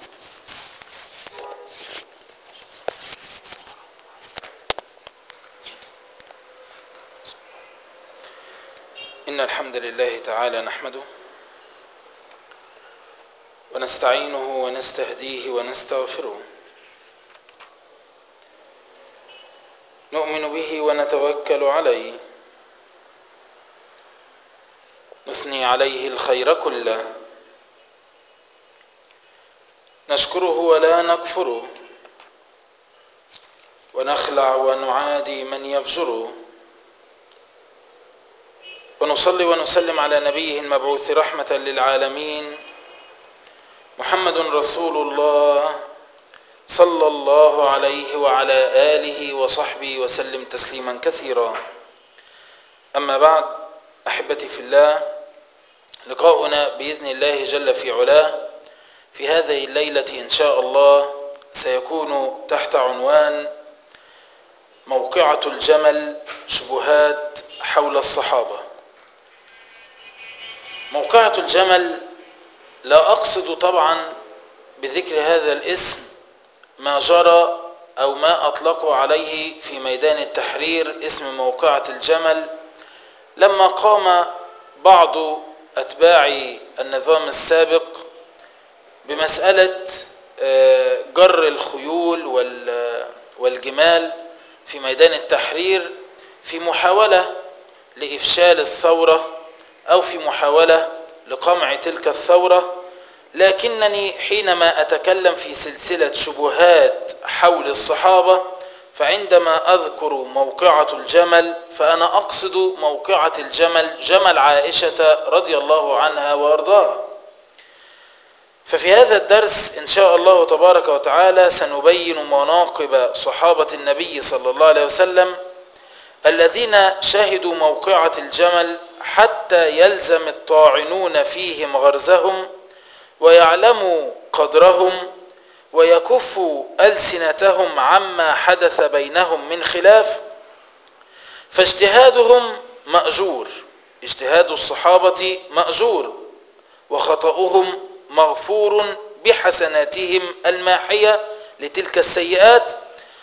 إن الحمد لله تعالى نحمده ونستعينه ونستهديه ونستغفره نؤمن به ونتوكل عليه نثني عليه الخير كله نشكره ولا نكفره ونخلع ونعادي من يفجره ونصلي ونسلم على نبيه المبعوث رحمة للعالمين محمد رسول الله صلى الله عليه وعلى آله وصحبه وسلم تسليما كثيرا أما بعد أحبتي في الله لقاؤنا بإذن الله جل في علاه في هذه الليلة إن شاء الله سيكون تحت عنوان موقعة الجمل شبهات حول الصحابة موقعة الجمل لا أقصد طبعا بذكر هذا الاسم ما جرى أو ما أطلقوا عليه في ميدان التحرير اسم موقعة الجمل لما قام بعض أتباع النظام السابق بمسألة جر الخيول والجمال في ميدان التحرير في محاولة لإفشال الثورة أو في محاولة لقمع تلك الثورة لكنني حينما أتكلم في سلسلة شبهات حول الصحابة فعندما أذكر موقعة الجمل فأنا أقصد موقعة الجمل جمل عائشة رضي الله عنها وأرضاها ففي هذا الدرس إن شاء الله تبارك وتعالى سنبين مناقب صحابة النبي صلى الله عليه وسلم الذين شهدوا موقعة الجمل حتى يلزم الطاعنون فيهم غرزهم ويعلموا قدرهم ويكفوا ألسنتهم عما حدث بينهم من خلاف فاجتهادهم مأجور اجتهاد الصحابة مأجور وخطأهم مغفور بحسناتهم الماحية لتلك السيئات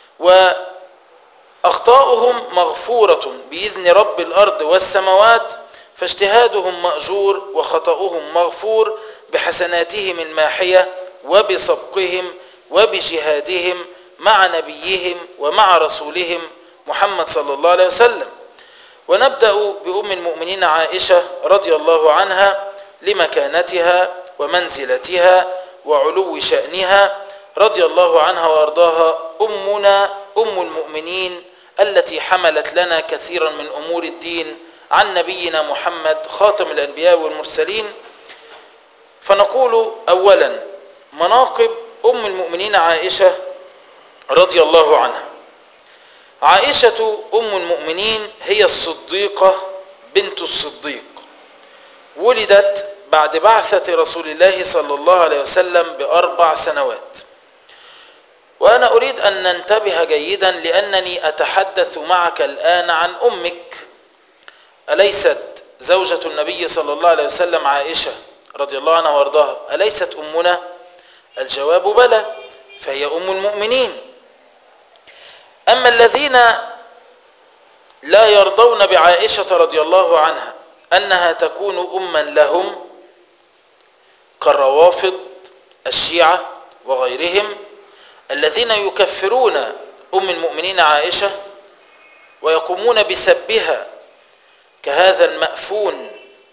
وأخطاؤهم مغفورة بإذن رب الأرض والسماوات فاجتهادهم مأجور وخطأهم مغفور بحسناتهم الماحية وبسبقهم وبجهادهم مع نبيهم ومع رسولهم محمد صلى الله عليه وسلم ونبدأ بأم المؤمنين عائشة رضي الله عنها لمكانتها ومنزلتها وعلو شأنها رضي الله عنها وأرضاها أمنا أم المؤمنين التي حملت لنا كثيرا من أمور الدين عن نبينا محمد خاتم الأنبياء والمرسلين فنقول أولا مناقب أم المؤمنين عائشة رضي الله عنها عائشة أم المؤمنين هي الصديقة بنت الصديق ولدت بعد بعثة رسول الله صلى الله عليه وسلم بأربع سنوات وأنا أريد أن ننتبه جيدا لأنني أتحدث معك الآن عن أمك أليست زوجة النبي صلى الله عليه وسلم عائشة رضي الله عنها وارضاها أليست أمنا الجواب بلى فهي أم المؤمنين أما الذين لا يرضون بعائشة رضي الله عنها أنها تكون أما لهم كالروافض الشيعة وغيرهم الذين يكفرون أم المؤمنين عائشة ويقومون بسبها كهذا المأفون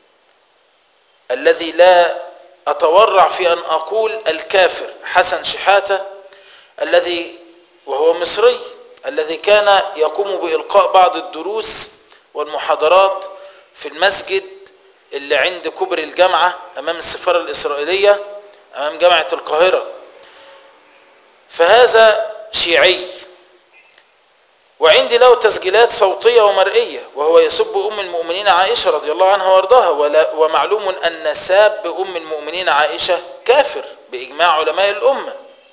الذي لا أتورع في أن أقول الكافر حسن شحاتة الذي وهو مصري الذي كان يقوم بإلقاء بعض الدروس والمحاضرات في المسجد اللي عند كبر الجامعة أمام السفارة الإسرائيلية أمام جامعة القاهرة فهذا شيعي وعندي له تسجيلات صوتية ومرئية وهو يسب أم المؤمنين عائشة رضي الله عنها وارضاها ومعلوم أن ساب أم المؤمنين عائشة كافر بإجماع علماء الأمة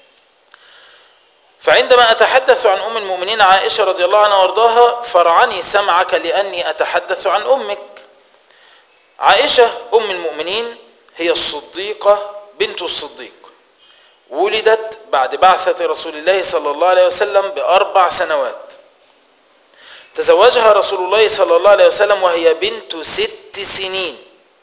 فعندما أتحدث عن أم المؤمنين عائشة رضي الله عنها وارضاها فرعني سمعك لأني أتحدث عن أمك عائشة أم المؤمنين هي الصديقة بنت الصديق ولدت بعد بعثة رسول الله صلى الله عليه وسلم بأربع سنوات تزوجها رسول الله صلى الله عليه وسلم وهي بنت ست سنين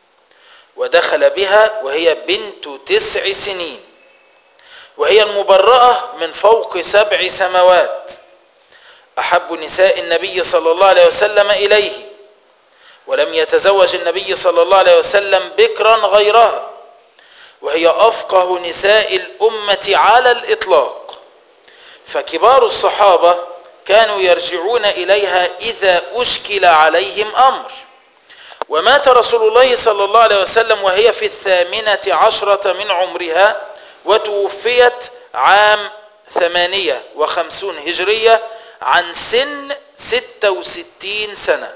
ودخل بها وهي بنت تسع سنين وهي المبرأة من فوق سبع سماوات أحب نساء النبي صلى الله عليه وسلم إليه ولم يتزوج النبي صلى الله عليه وسلم بكرا غيرها وهي أفقه نساء الأمة على الإطلاق فكبار الصحابة كانوا يرجعون إليها إذا أشكل عليهم أمر ومات رسول الله صلى الله عليه وسلم وهي في الثامنة عشرة من عمرها وتوفيت عام ثمانية وخمسون هجرية عن سن ستة وستين سنة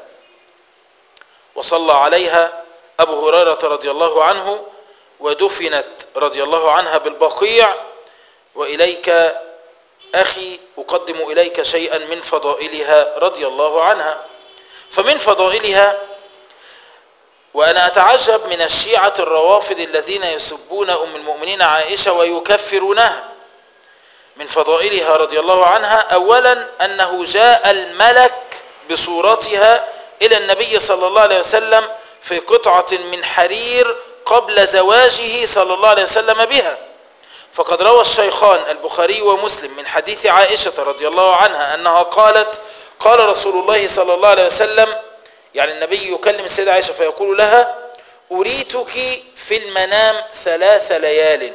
وصلى عليها أبو هريرة رضي الله عنه ودفنت رضي الله عنها بالبقيع وإليك أخي أقدم إليك شيئا من فضائلها رضي الله عنها فمن فضائلها وأنا أتعجب من الشيعة الروافض الذين يسبون أم المؤمنين عائشة ويكفرونها من فضائلها رضي الله عنها أولا أنه جاء الملك بصورتها إلى النبي صلى الله عليه وسلم في قطعة من حرير قبل زواجه صلى الله عليه وسلم بها فقد روى الشيخان البخاري ومسلم من حديث عائشة رضي الله عنها أنها قالت قال رسول الله صلى الله عليه وسلم يعني النبي يكلم السيدة عائشة فيقول لها أريتك في المنام ثلاث ليال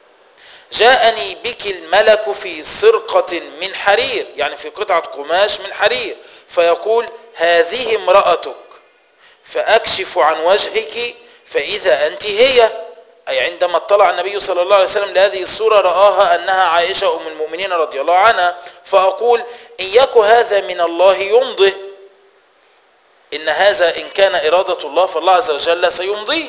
جاءني بك الملك في سرقة من حرير يعني في قطعة قماش من حرير فيقول هذه امرأتك فأكشف عن وجهك فإذا أنت هي أي عندما اطلع النبي صلى الله عليه وسلم لهذه الصورة رآها أنها عائشة أم المؤمنين رضي الله عنها فأقول إن يك هذا من الله يمضي إن هذا إن كان إرادة الله فالله عز وجل سيمضيه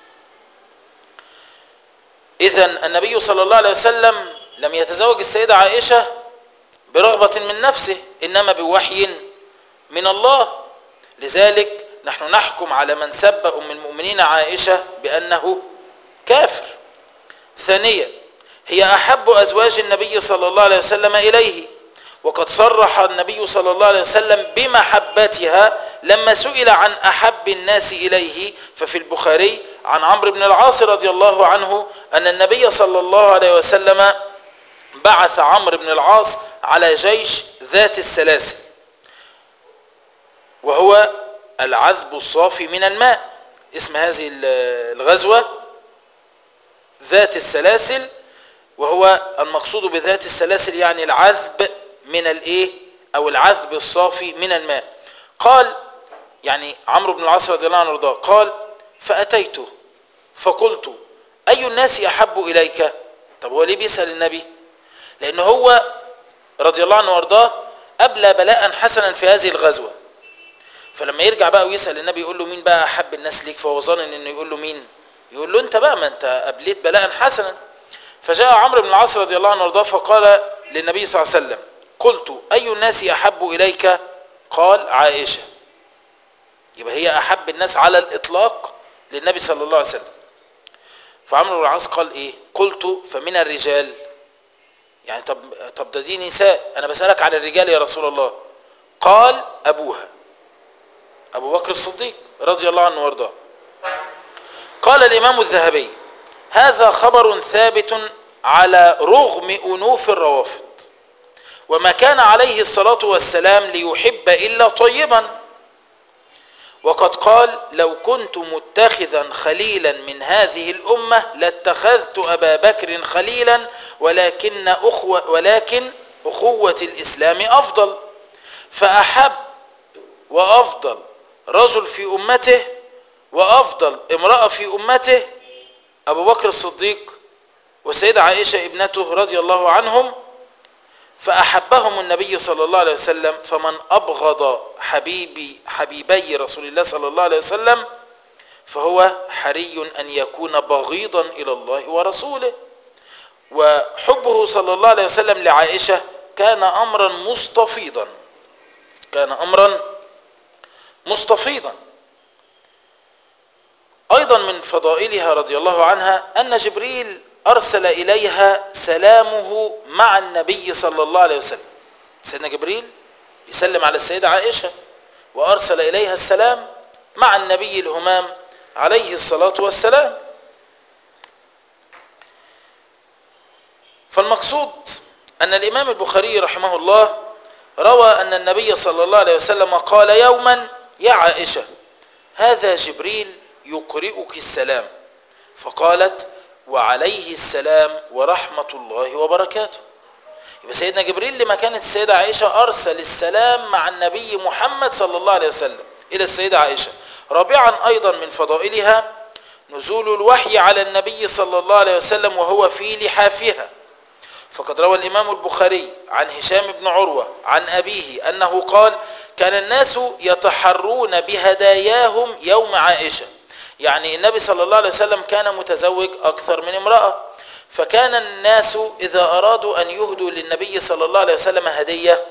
إذا النبي صلى الله عليه وسلم لم يتزوج السيدة عائشة برغبة من نفسه إنما بوحي من الله لذلك نحن نحكم على من سب أم المؤمنين عائشة بأنه كافر ثانيا هي أحب أزواج النبي صلى الله عليه وسلم إليه وقد صرح النبي صلى الله عليه وسلم بمحبتها لما سئل عن أحب الناس إليه ففي البخاري عن عمرو بن العاص رضي الله عنه أن النبي صلى الله عليه وسلم بعث عمرو بن العاص على جيش ذات السلاسل وهو العذب الصافي من الماء اسم هذه الغزوة ذات السلاسل وهو المقصود بذات السلاسل يعني العذب من الايه او العذب الصافي من الماء قال يعني عمرو بن العاص رضي الله عنه وارضاه قال فاتيته فقلت اي الناس احب اليك طب هو ليه بيسال النبي لان هو رضي الله عنه وارضاه ابلى بلاء حسنا في هذه الغزوه فلما يرجع بقى ويسال النبي يقول له مين بقى احب الناس ليك فهو ظن انه يقول له مين يقول له انت بقى ما انت ابليت بلاء حسنا فجاء عمرو بن العاص رضي الله عنه وارضاه فقال للنبي صلى الله عليه وسلم قلت اي الناس احب اليك قال عائشه يبقى هي احب الناس على الاطلاق للنبي صلى الله عليه وسلم فعمرو بن العاص قال ايه قلت فمن الرجال يعني طب طب ده دي نساء انا بسالك على الرجال يا رسول الله قال ابوها ابو بكر الصديق رضي الله عنه وارضاه قال الامام الذهبي هذا خبر ثابت على رغم انوف الروافض وما كان عليه الصلاه والسلام ليحب الا طيبا وقد قال لو كنت متخذا خليلا من هذه الامه لاتخذت ابا بكر خليلا ولكن اخوه ولكن اخوه الاسلام افضل فاحب وافضل رجل في امته وافضل امراه في امته ابو بكر الصديق والسيده عائشه ابنته رضي الله عنهم فأحبهم النبي صلى الله عليه وسلم فمن أبغض حبيبي حبيبي رسول الله صلى الله عليه وسلم فهو حري أن يكون بغيضا إلى الله ورسوله وحبه صلى الله عليه وسلم لعائشة كان أمرا مستفيضا كان أمرا مستفيضا أيضا من فضائلها رضي الله عنها أن جبريل أرسل إليها سلامه مع النبي صلى الله عليه وسلم سيدنا جبريل يسلم على السيدة عائشة وأرسل إليها السلام مع النبي الهمام عليه الصلاة والسلام فالمقصود أن الإمام البخاري رحمه الله روى أن النبي صلى الله عليه وسلم قال يوما يا عائشة هذا جبريل يقرئك السلام فقالت وعليه السلام ورحمة الله وبركاته يبقى سيدنا جبريل لما كانت السيدة عائشة أرسل السلام مع النبي محمد صلى الله عليه وسلم إلى السيدة عائشة رابعا أيضا من فضائلها نزول الوحي على النبي صلى الله عليه وسلم وهو في لحافها فقد روى الإمام البخاري عن هشام بن عروة عن أبيه أنه قال كان الناس يتحرون بهداياهم يوم عائشة يعني النبي صلى الله عليه وسلم كان متزوج أكثر من امرأة فكان الناس إذا أرادوا أن يهدوا للنبي صلى الله عليه وسلم هدية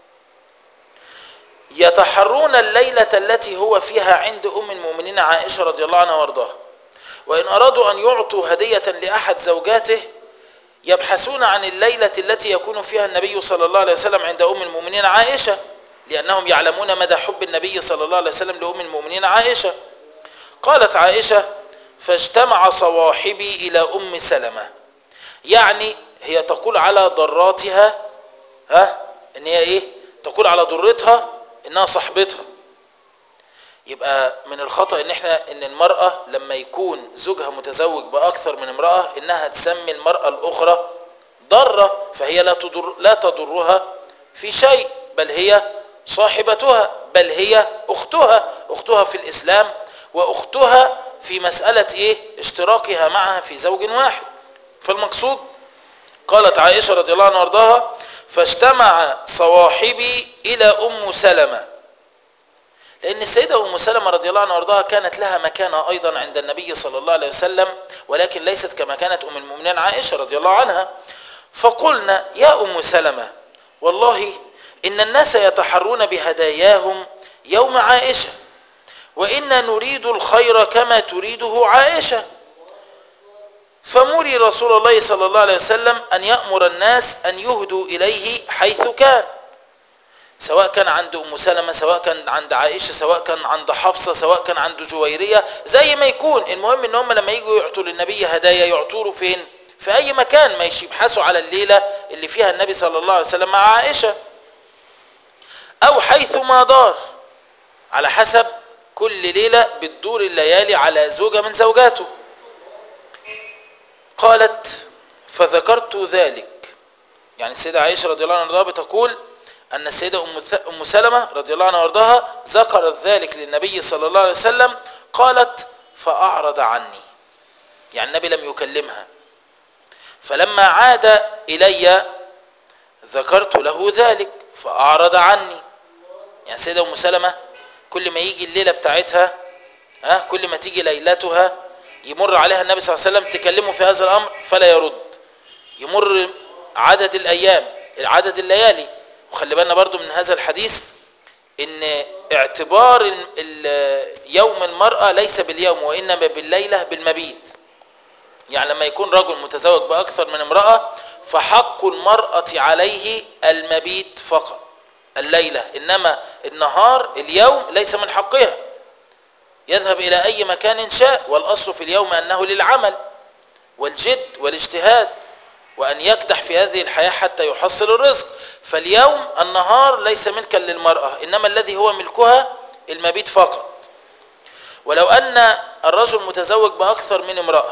يتحرون الليلة التي هو فيها عند أم المؤمنين عائشة رضي الله عنها وارضاها وإن أرادوا أن يعطوا هدية لأحد زوجاته يبحثون عن الليلة التي يكون فيها النبي صلى الله عليه وسلم عند أم المؤمنين عائشة لأنهم يعلمون مدى حب النبي صلى الله عليه وسلم لأم المؤمنين عائشة قالت عائشة فاجتمع صواحبي إلى أم سلمة يعني هي تقول على ضراتها ها ان هي ايه تقول على ضرتها انها صاحبتها يبقى من الخطأ ان احنا ان المرأة لما يكون زوجها متزوج باكثر من امرأة انها تسمي المرأة الاخرى ضرة فهي لا تضر لا تضرها في شيء بل هي صاحبتها بل هي اختها اختها في الاسلام واختها في مسألة ايه اشتراكها معها في زوج واحد فالمقصود قالت عائشة رضي الله عنها وارضاها فاجتمع صواحبي إلى أم سلمة لأن السيدة أم سلمة رضي الله عنها وارضاها كانت لها مكانة أيضا عند النبي صلى الله عليه وسلم ولكن ليست كما كانت أم المؤمنين عائشة رضي الله عنها فقلنا يا أم سلمة والله إن الناس يتحرون بهداياهم يوم عائشة وإنا نريد الخير كما تريده عائشة فمري رسول الله صلى الله عليه وسلم أن يأمر الناس أن يهدوا إليه حيث كان سواء كان عند أم سلمة سواء كان عند عائشة سواء كان عند حفصة سواء كان عند جويرية زي ما يكون المهم ان هم لما يجوا يعطوا للنبي هدايا يعطوا له فين في أي مكان ما يبحثوا على الليلة اللي فيها النبي صلى الله عليه وسلم مع عائشة أو حيث ما دار على حسب كل ليلة بتدور الليالي على زوجة من زوجاته قالت فذكرت ذلك يعني السيدة عائشة رضي الله عنها بتقول أن السيدة أم سلمة رضي الله عنها وارضاها ذكرت ذلك للنبي صلى الله عليه وسلم قالت فأعرض عني يعني النبي لم يكلمها فلما عاد إلي ذكرت له ذلك فأعرض عني يعني السيدة أم سلمة كل ما يجي الليلة بتاعتها ها كل ما تيجي ليلتها يمر عليها النبي صلى الله عليه وسلم تكلمه في هذا الأمر فلا يرد يمر عدد الأيام عدد الليالي وخلي بالنا برضو من هذا الحديث ان اعتبار يوم المرأة ليس باليوم وإنما بالليلة بالمبيت يعني لما يكون رجل متزوج بأكثر من امرأة فحق المرأة عليه المبيت فقط الليلة إنما النهار اليوم ليس من حقها يذهب إلى أي مكان شاء والأصل في اليوم أنه للعمل والجد والاجتهاد وأن يكدح في هذه الحياة حتى يحصل الرزق فاليوم النهار ليس ملكا للمرأة إنما الذي هو ملكها المبيت فقط ولو أن الرجل متزوج بأكثر من امرأة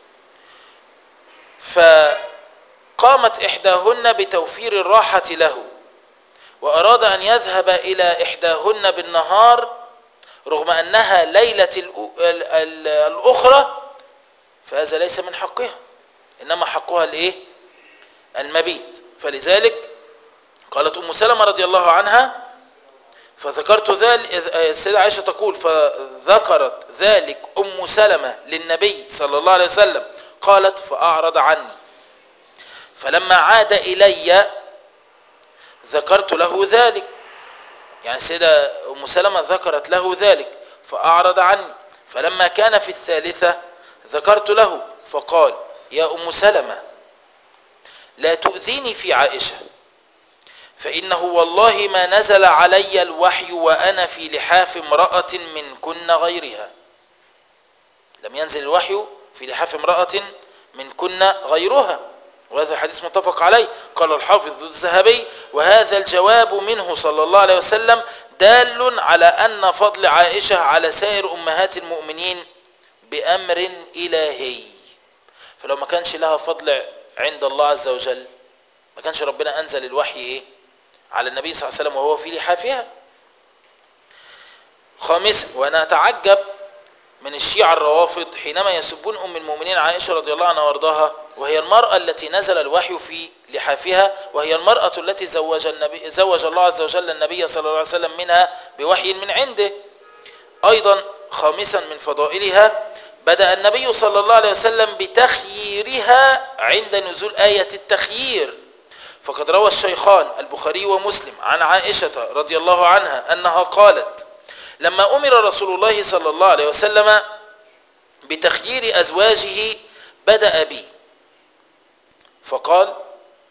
فقامت إحداهن بتوفير الراحة له وأراد أن يذهب إلى إحداهن بالنهار رغم أنها ليلة الأخرى فهذا ليس من حقها إنما حقها الإيه؟ المبيت فلذلك قالت أم سلمة رضي الله عنها فذكرت ذلك السيدة عائشة تقول فذكرت ذلك أم سلمة للنبي صلى الله عليه وسلم قالت فأعرض عني فلما عاد إلي ذكرت له ذلك يعني السيدة أم سلمة ذكرت له ذلك فأعرض عني فلما كان في الثالثة ذكرت له فقال يا أم سلمة لا تؤذيني في عائشة فإنه والله ما نزل علي الوحي وأنا في لحاف امرأة من كن غيرها لم ينزل الوحي في لحاف امرأة من كن غيرها وهذا الحديث متفق عليه قال الحافظ الذهبي وهذا الجواب منه صلى الله عليه وسلم دال على أن فضل عائشة على سائر أمهات المؤمنين بأمر إلهي فلو ما كانش لها فضل عند الله عز وجل ما كانش ربنا أنزل الوحي إيه على النبي صلى الله عليه وسلم وهو في لحافها خامسا وأنا أتعجب من الشيعة الروافض حينما يسبون أم المؤمنين عائشة رضي الله عنها وارضاها وهي المرأة التي نزل الوحي في لحافها وهي المرأة التي زوج, النبي زوج الله عز وجل النبي صلى الله عليه وسلم منها بوحي من عنده أيضا خامسا من فضائلها بدأ النبي صلى الله عليه وسلم بتخييرها عند نزول آية التخيير فقد روى الشيخان البخاري ومسلم عن عائشة رضي الله عنها أنها قالت لما أمر رسول الله صلى الله عليه وسلم بتخيير أزواجه بدأ بي فقال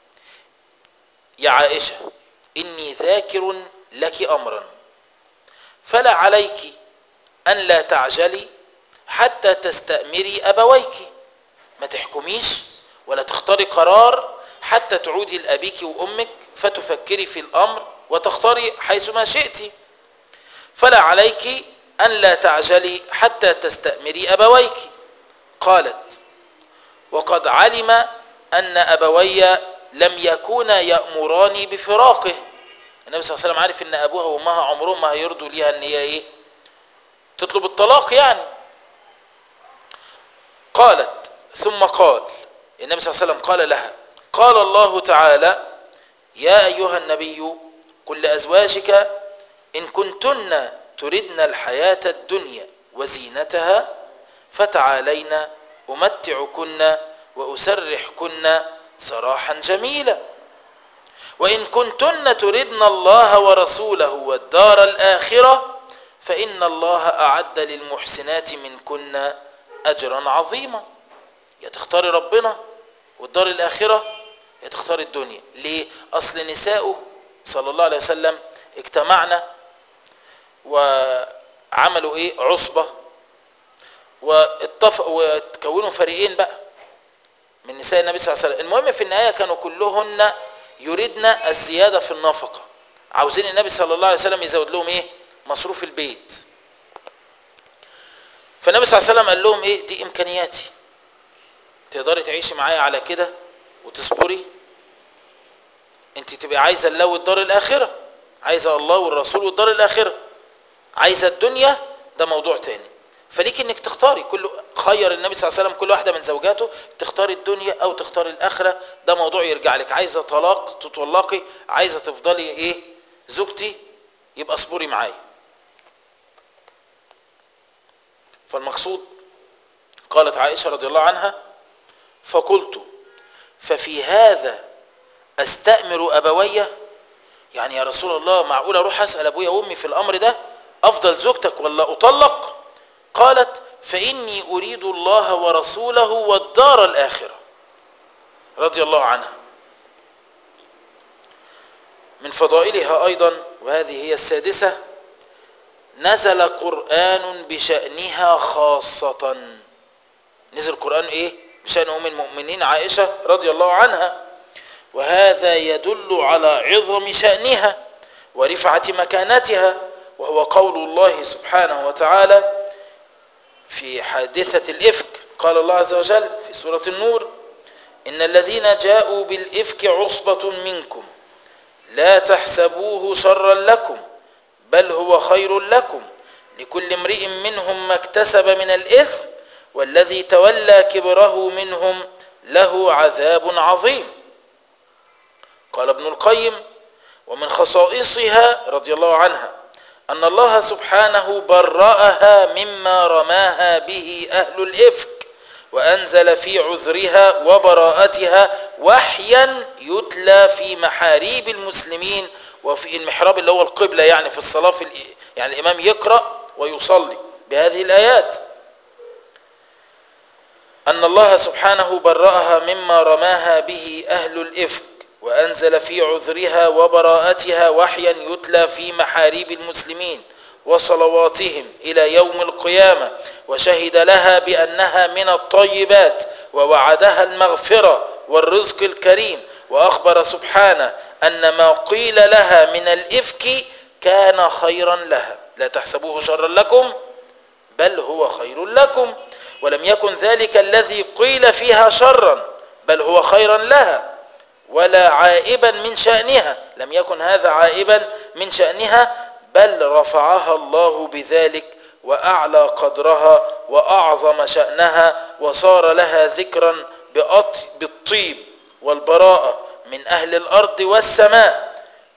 يا عائشة إني ذاكر لك أمرا فلا عليك أن لا تعجلي حتى تستأمري أبويك ما تحكميش ولا تختاري قرار حتى تعودي لأبيك وأمك فتفكري في الأمر وتختاري حيث ما شئتِ فلا عليك أن لا تعجلي حتى تستأمري أبويك قالت وقد علم أن أبوي لم يكونا يأمراني بفراقه النبي صلى الله عليه وسلم عارف أن أبوها وأمها عمرهم ما هيرضوا ليها أن هي إيه تطلب الطلاق يعني قالت ثم قال النبي صلى الله عليه وسلم قال لها قال الله تعالى يا أيها النبي كل أزواجك إن كنتن تردن الحياة الدنيا وزينتها فتعالين أمتعكن وأسرحكن سراحا جميلا وإن كنتن تردن الله ورسوله والدار الآخرة فإن الله أعد للمحسنات منكن أجرا عظيما يا تختاري ربنا والدار الآخرة يا تختاري الدنيا ليه؟ أصل نساؤه صلى الله عليه وسلم اجتمعنا وعملوا ايه عصبة واتفقوا وتكونوا فريقين بقى من نساء النبي صلى الله عليه وسلم المهم في النهاية كانوا كلهن يريدن الزيادة في النفقة عاوزين النبي صلى الله عليه وسلم يزود لهم ايه مصروف البيت فالنبي صلى الله عليه وسلم قال لهم ايه دي امكانياتي تقدري تعيشي معايا على كده وتصبري انت تبقى عايزه الله والدار الاخره عايزه الله والرسول والدار الاخره عايزه الدنيا ده موضوع تاني فليك انك تختاري كل خير النبي صلى الله عليه وسلم كل واحده من زوجاته تختاري الدنيا او تختاري الاخره ده موضوع يرجع لك عايزه طلاق تطلقي عايزه تفضلي ايه زوجتي يبقى اصبري معايا فالمقصود قالت عائشه رضي الله عنها فقلت ففي هذا استأمر أبوي يعني يا رسول الله معقول أروح أسأل أبويا وأمي في الأمر ده أفضل زوجتك ولا أطلق قالت فإني أريد الله ورسوله والدار الآخرة رضي الله عنها من فضائلها أيضا وهذه هي السادسة نزل قرآن بشأنها خاصة نزل قرآن إيه بشأن أم المؤمنين عائشة رضي الله عنها وهذا يدل على عظم شأنها ورفعة مكانتها وهو قول الله سبحانه وتعالى في حادثة الإفك قال الله عز وجل في سورة النور إن الذين جاءوا بالإفك عصبة منكم لا تحسبوه شرا لكم بل هو خير لكم لكل امرئ منهم ما اكتسب من الإثم والذي تولى كبره منهم له عذاب عظيم قال ابن القيم ومن خصائصها رضي الله عنها أن الله سبحانه برأها مما رماها به أهل الإفك وأنزل في عذرها وبراءتها وحيا يتلى في محاريب المسلمين وفي المحراب اللي هو القبلة يعني في الصلاة في يعني الإمام يقرأ ويصلي بهذه الآيات أن الله سبحانه برأها مما رماها به أهل الإفك وأنزل في عذرها وبراءتها وحيا يتلى في محاريب المسلمين وصلواتهم إلى يوم القيامة وشهد لها بأنها من الطيبات ووعدها المغفرة والرزق الكريم وأخبر سبحانه أن ما قيل لها من الإفك كان خيرا لها لا تحسبوه شرا لكم بل هو خير لكم ولم يكن ذلك الذي قيل فيها شرا بل هو خيرا لها ولا عائبا من شأنها لم يكن هذا عائبا من شأنها بل رفعها الله بذلك وأعلى قدرها وأعظم شأنها وصار لها ذكرا بالطيب والبراءة من أهل الأرض والسماء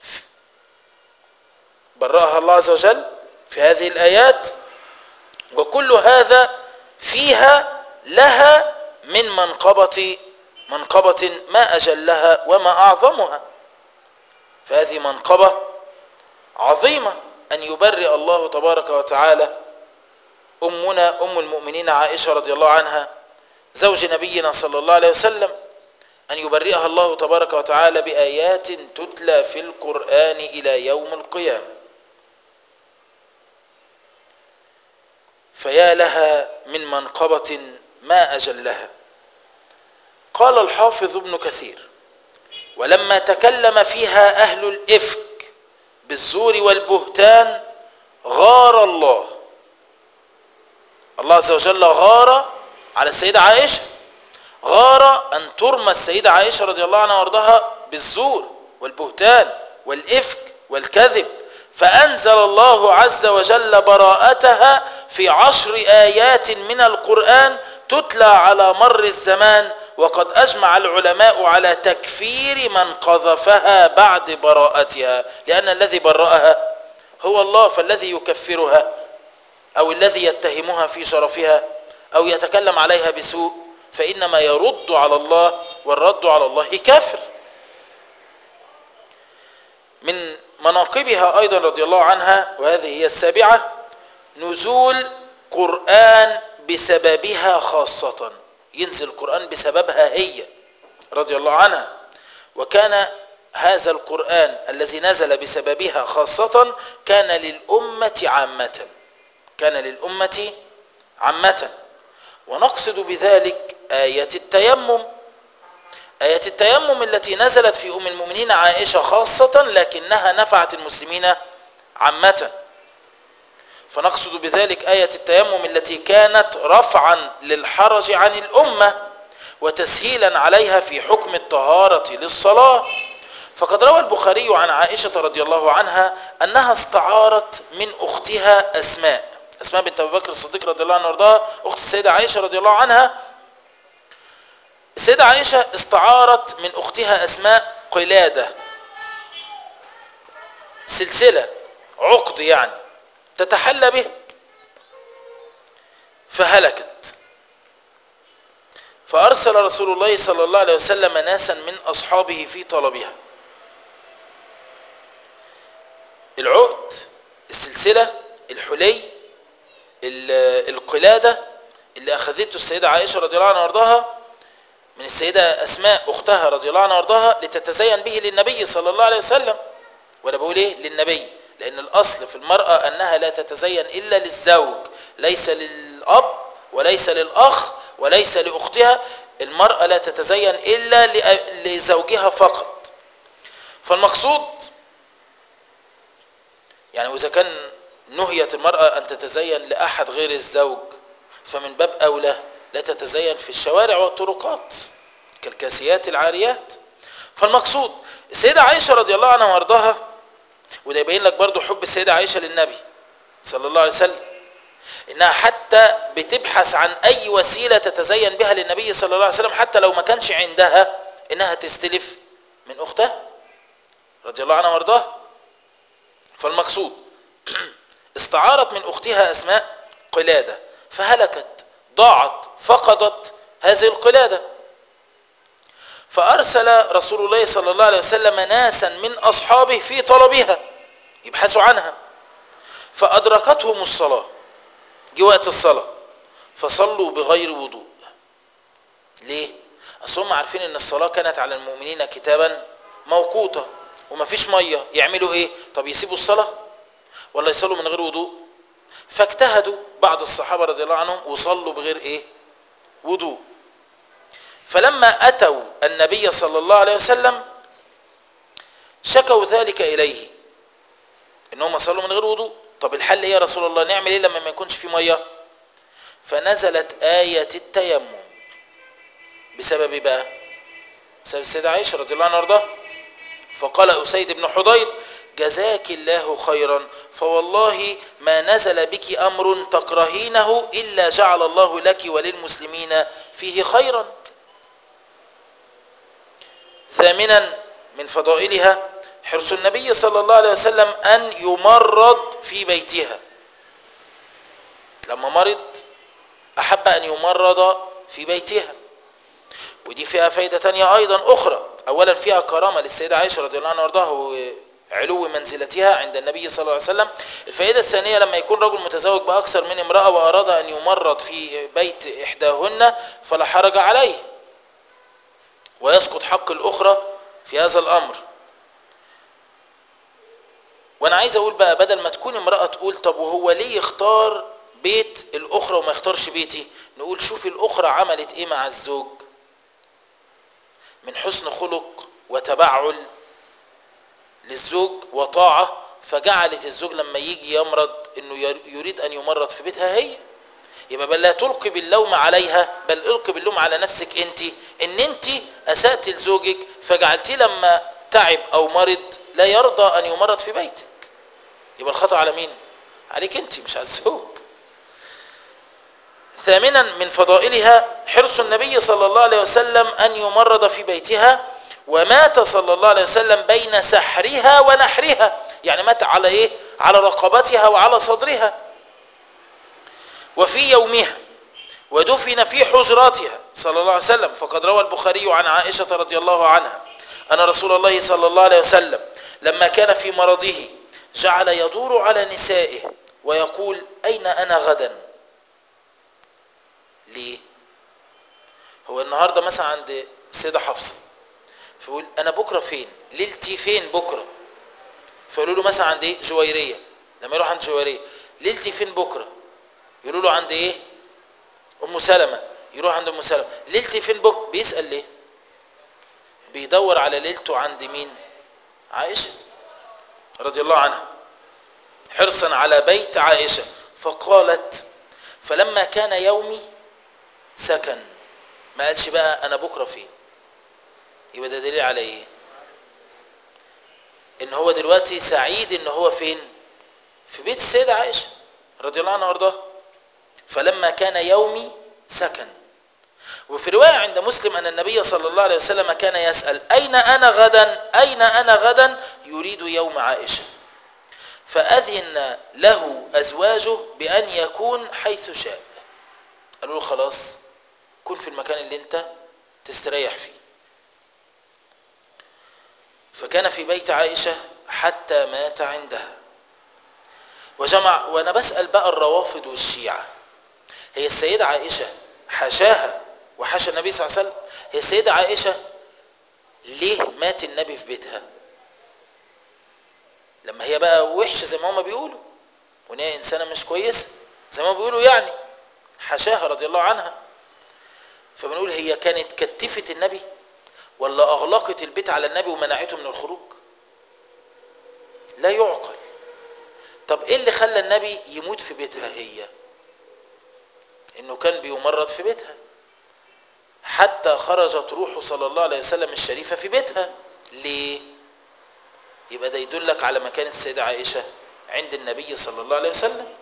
برأها الله عز وجل في هذه الآيات وكل هذا فيها لها من منقبة منقبة ما أجلها وما أعظمها فهذه منقبة عظيمة أن يبرئ الله تبارك وتعالى أمنا أم المؤمنين عائشة رضي الله عنها زوج نبينا صلى الله عليه وسلم أن يبرئها الله تبارك وتعالى بآيات تتلى في القرآن إلى يوم القيامة فيا لها من منقبة ما أجلها قال الحافظ ابن كثير ولما تكلم فيها أهل الإفك بالزور والبهتان غار الله الله عز وجل غار على السيدة عائشة غار أن ترمى السيدة عائشة رضي الله عنها وارضاها بالزور والبهتان والإفك والكذب فأنزل الله عز وجل براءتها في عشر آيات من القرآن تتلى على مر الزمان وقد أجمع العلماء على تكفير من قذفها بعد براءتها لأن الذي برأها هو الله فالذي يكفرها أو الذي يتهمها في شرفها أو يتكلم عليها بسوء فإنما يرد على الله والرد على الله كافر من مناقبها أيضا رضي الله عنها وهذه هي السابعة نزول قرآن بسببها خاصة ينزل القرآن بسببها هي رضي الله عنها وكان هذا القرآن الذي نزل بسببها خاصة كان للأمة عامة كان للأمة عامة ونقصد بذلك آية التيمم آية التيمم التي نزلت في أم المؤمنين عائشة خاصة لكنها نفعت المسلمين عامة فنقصد بذلك آية التيمم التي كانت رفعا للحرج عن الأمة وتسهيلا عليها في حكم الطهارة للصلاة فقد روى البخاري عن عائشة رضي الله عنها أنها استعارت من أختها أسماء أسماء بنت أبي بكر الصديق رضي الله عنه وارضاها أخت السيدة عائشة رضي الله عنها السيدة عائشة استعارت من أختها أسماء قلادة سلسلة عقد يعني تتحلى به فهلكت فأرسل رسول الله صلى الله عليه وسلم ناسا من أصحابه في طلبها العقد السلسلة الحلي القلادة اللي أخذته السيدة عائشة رضي الله عنها وارضاها من السيدة أسماء أختها رضي الله عنها وارضاها لتتزين به للنبي صلى الله عليه وسلم وأنا بقول إيه للنبي لأن الأصل في المرأة أنها لا تتزين إلا للزوج ليس للأب وليس للأخ وليس لأختها المرأة لا تتزين إلا لزوجها فقط فالمقصود يعني وإذا كان نهيت المرأة أن تتزين لأحد غير الزوج فمن باب أولى لا تتزين في الشوارع والطرقات كالكاسيات العاريات فالمقصود السيدة عائشة رضي الله عنها وارضاها وده يبين لك برضو حب السيدة عائشة للنبي صلى الله عليه وسلم انها حتى بتبحث عن اي وسيلة تتزين بها للنبي صلى الله عليه وسلم حتى لو ما كانش عندها انها تستلف من اختها رضي الله عنها وارضاها فالمقصود استعارت من اختها اسماء قلادة فهلكت ضاعت فقدت هذه القلادة فأرسل رسول الله صلى الله عليه وسلم ناسا من أصحابه في طلبها يبحثوا عنها فأدركتهم الصلاة جه وقت الصلاة فصلوا بغير وضوء ليه اصل هم عارفين ان الصلاه كانت على المؤمنين كتابا موقوتا ومفيش ميه يعملوا ايه طب يسيبوا الصلاه ولا يصلوا من غير وضوء فاجتهدوا بعض الصحابه رضي الله عنهم وصلوا بغير ايه وضوء فلما اتوا النبي صلى الله عليه وسلم شكوا ذلك اليه انهم صلوا من غير وضوء طب الحل ايه يا رسول الله نعمل ايه لما ما يكونش في ميه فنزلت آية التيمم بسبب إيه بقى بسبب السيدة عائشة رضي الله عنها وارضاها فقال أسيد بن حضير جزاك الله خيرا فوالله ما نزل بك أمر تكرهينه إلا جعل الله لك وللمسلمين فيه خيرا ثامنا من فضائلها حرص النبي صلى الله عليه وسلم أن يمرض في بيتها لما مرض أحب أن يمرض في بيتها ودي فيها فايدة تانية أيضا أخرى أولا فيها كرامة للسيدة عائشة رضي الله عنها وارضاها علو منزلتها عند النبي صلى الله عليه وسلم الفائدة الثانية لما يكون رجل متزوج بأكثر من امرأة وأراد أن يمرض في بيت إحداهن فلا حرج عليه ويسقط حق الأخرى في هذا الأمر وأنا عايز أقول بقى بدل ما تكون امرأة تقول طب وهو ليه يختار بيت الأخرى وما يختارش بيتي نقول شوف الأخرى عملت إيه مع الزوج من حسن خلق وتبعل للزوج وطاعة فجعلت الزوج لما يجي يمرض انه يريد ان يمرض في بيتها هي يبقى بل لا تلقي باللوم عليها بل القي باللوم على نفسك انت ان انت اسأت لزوجك فجعلتيه لما تعب او مرض لا يرضى ان يمرض في بيتك يبقى الخطأ على مين عليك انت مش على الزوج ثامنا من فضائلها حرص النبي صلى الله عليه وسلم أن يمرض في بيتها ومات صلى الله عليه وسلم بين سحرها ونحرها يعني مات على إيه؟ على رقبتها وعلى صدرها وفي يومها ودفن في حجراتها صلى الله عليه وسلم فقد روى البخاري عن عائشة رضي الله عنها أن رسول الله صلى الله عليه وسلم لما كان في مرضه جعل يدور على نسائه ويقول أين أنا غدا ليه هو النهاردة مثلا عند السيدة حفصة فيقول أنا بكرة فين ليلتي فين بكرة فيقولوا له مثلا عند ايه جويرية لما يروح عند جويرية ليلتي فين بكرة يقولوا له عند ايه أم سلمة يروح عند أم سلمة ليلتي فين بكرة بيسأل ليه بيدور على ليلته عند مين عائشة رضي الله عنها حرصا على بيت عائشة فقالت فلما كان يومي سكن ما قالش بقى انا بكره فين يبقى ده دليل على ايه ان هو دلوقتي سعيد ان هو فين في بيت السيدة عائشة رضي الله عنها وارضاها فلما كان يومي سكن وفي رواية عند مسلم أن النبي صلى الله عليه وسلم كان يسأل أين أنا غدا أين أنا غدا يريد يوم عائشة فأذن له أزواجه بأن يكون حيث شاء قالوا له خلاص كن في المكان اللي انت تستريح فيه فكان في بيت عائشة حتى مات عندها وجمع وانا بسأل بقى الروافض والشيعة هي السيدة عائشة حاشاها وحاشا النبي صلى الله عليه وسلم هي السيدة عائشة ليه مات النبي في بيتها لما هي بقى وحشة زي ما هما بيقولوا وان هي انسانة مش كويسة زي ما بيقولوا يعني حاشاها رضي الله عنها فبنقول هي كانت كتفت النبي ولا اغلقت البيت على النبي ومنعته من الخروج لا يعقل طب ايه اللي خلى النبي يموت في بيتها هي انه كان بيمرض في بيتها حتى خرجت روحه صلى الله عليه وسلم الشريفة في بيتها ليه يبقى ده يدلك على مكان السيدة عائشة عند النبي صلى الله عليه وسلم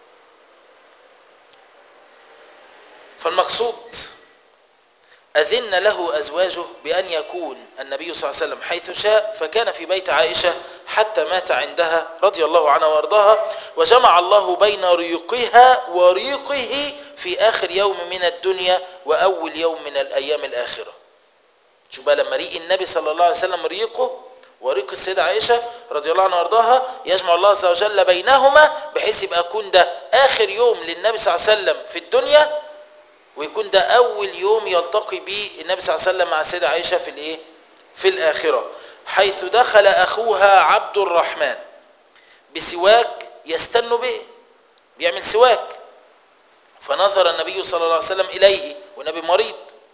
فالمقصود أذن له أزواجه بأن يكون النبي صلى الله عليه وسلم حيث شاء فكان في بيت عائشة حتى مات عندها رضي الله عنها وارضاها وجمع الله بين ريقها وريقه في آخر يوم من الدنيا وأول يوم من الأيام الآخرة شوف بقى لما ريق النبي صلى الله عليه وسلم ريقه وريق السيدة عائشة رضي الله عنها وارضاها يجمع الله عز وجل بينهما بحيث يبقى يكون ده آخر يوم للنبي صلى الله عليه وسلم في الدنيا ويكون ده أول يوم يلتقي به النبي صلى الله عليه وسلم مع السيدة عائشة في الإيه؟ في الآخرة حيث دخل أخوها عبد الرحمن بسواك يستن به بيعمل سواك فنظر النبي صلى الله عليه وسلم إليه والنبي مريض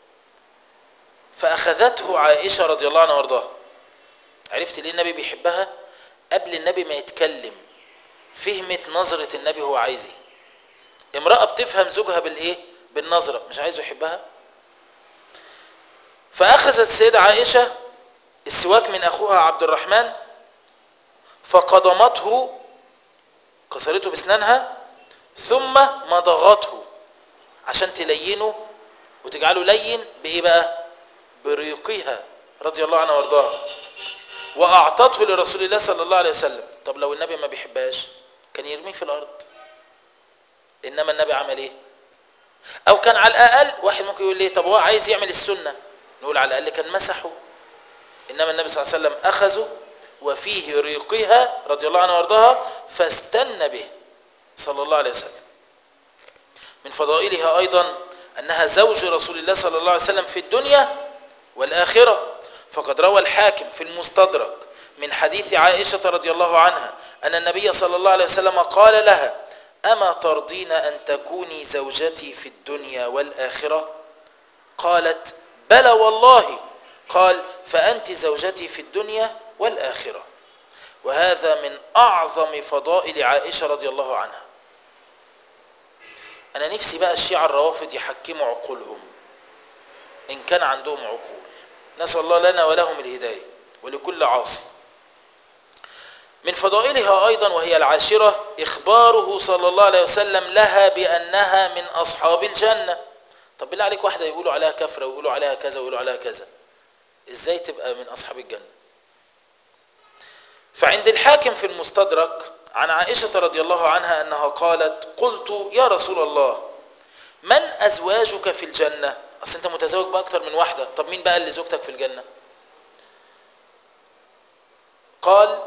فأخذته عائشة رضي الله عنها وارضاها عرفت ليه النبي بيحبها قبل النبي ما يتكلم فهمت نظرة النبي هو عايز ايه امرأة بتفهم زوجها بالايه بالنظرة مش عايزه يحبها فأخذت السيدة عائشة السواك من أخوها عبد الرحمن فقضمته كسرته بسنانها ثم مضغته عشان تلينه وتجعله لين بإيه بقى بريقها رضي الله عنها وارضاها وأعطته لرسول الله صلى الله عليه وسلم طب لو النبي ما بيحبهاش كان يرميه في الأرض إنما النبي عمل إيه أو كان على الأقل واحد ممكن يقول ليه طب هو عايز يعمل السنة نقول على الأقل كان مسحه إنما النبي صلى الله عليه وسلم أخذه وفيه ريقها رضي الله عنها وارضاها فاستن به صلى الله عليه وسلم من فضائلها أيضا أنها زوج رسول الله صلى الله عليه وسلم في الدنيا والآخرة فقد روى الحاكم في المستدرك من حديث عائشة رضي الله عنها أن النبي صلى الله عليه وسلم قال لها أما ترضين أن تكوني زوجتي في الدنيا والآخرة قالت بلى والله قال فأنت زوجتي في الدنيا والآخرة وهذا من أعظم فضائل عائشة رضي الله عنها أنا نفسي بقى الشيعة الروافض يحكموا عقولهم إن كان عندهم عقول نسأل الله لنا ولهم الهداية ولكل عاصي من فضائلها أيضا وهي العاشرة إخباره صلى الله عليه وسلم لها بأنها من أصحاب الجنة طب بالله عليك واحدة يقولوا عليها كفرة ويقولوا عليها كذا ويقولوا عليها كذا إزاي تبقى من أصحاب الجنة فعند الحاكم في المستدرك عن عائشة رضي الله عنها أنها قالت قلت يا رسول الله من أزواجك في الجنة أصل أنت متزوج بأكثر من واحدة طب مين بقى اللي زوجتك في الجنة قال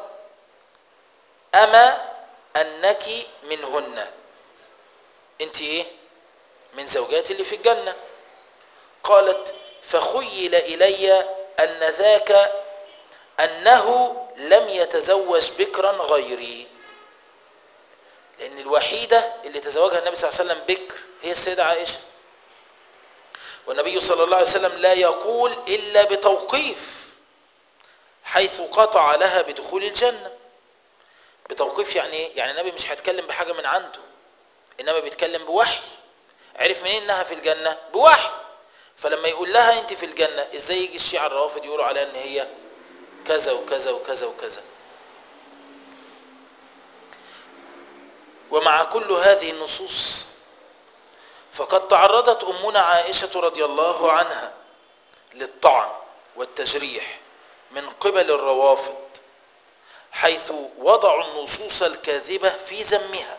أما أنك منهن أنت إيه من زوجاتي اللي في الجنة قالت فخيل إلي أن ذاك أنه لم يتزوج بكرا غيري لأن الوحيدة اللي تزوجها النبي صلى الله عليه وسلم بكر هي السيدة عائشة والنبي صلى الله عليه وسلم لا يقول إلا بتوقيف حيث قطع لها بدخول الجنة بتوقيف يعني ايه؟ يعني النبي مش هيتكلم بحاجة من عنده إنما بيتكلم بوحي عرف منين إنها في الجنة بوحي فلما يقول لها أنت في الجنة إزاي يجي الشيعة الروافض يقولوا عليها إن هي كذا وكذا وكذا وكذا ومع كل هذه النصوص فقد تعرضت أمنا عائشة رضي الله عنها للطعن والتجريح من قبل الروافض حيث وضعوا النصوص الكاذبة في ذمها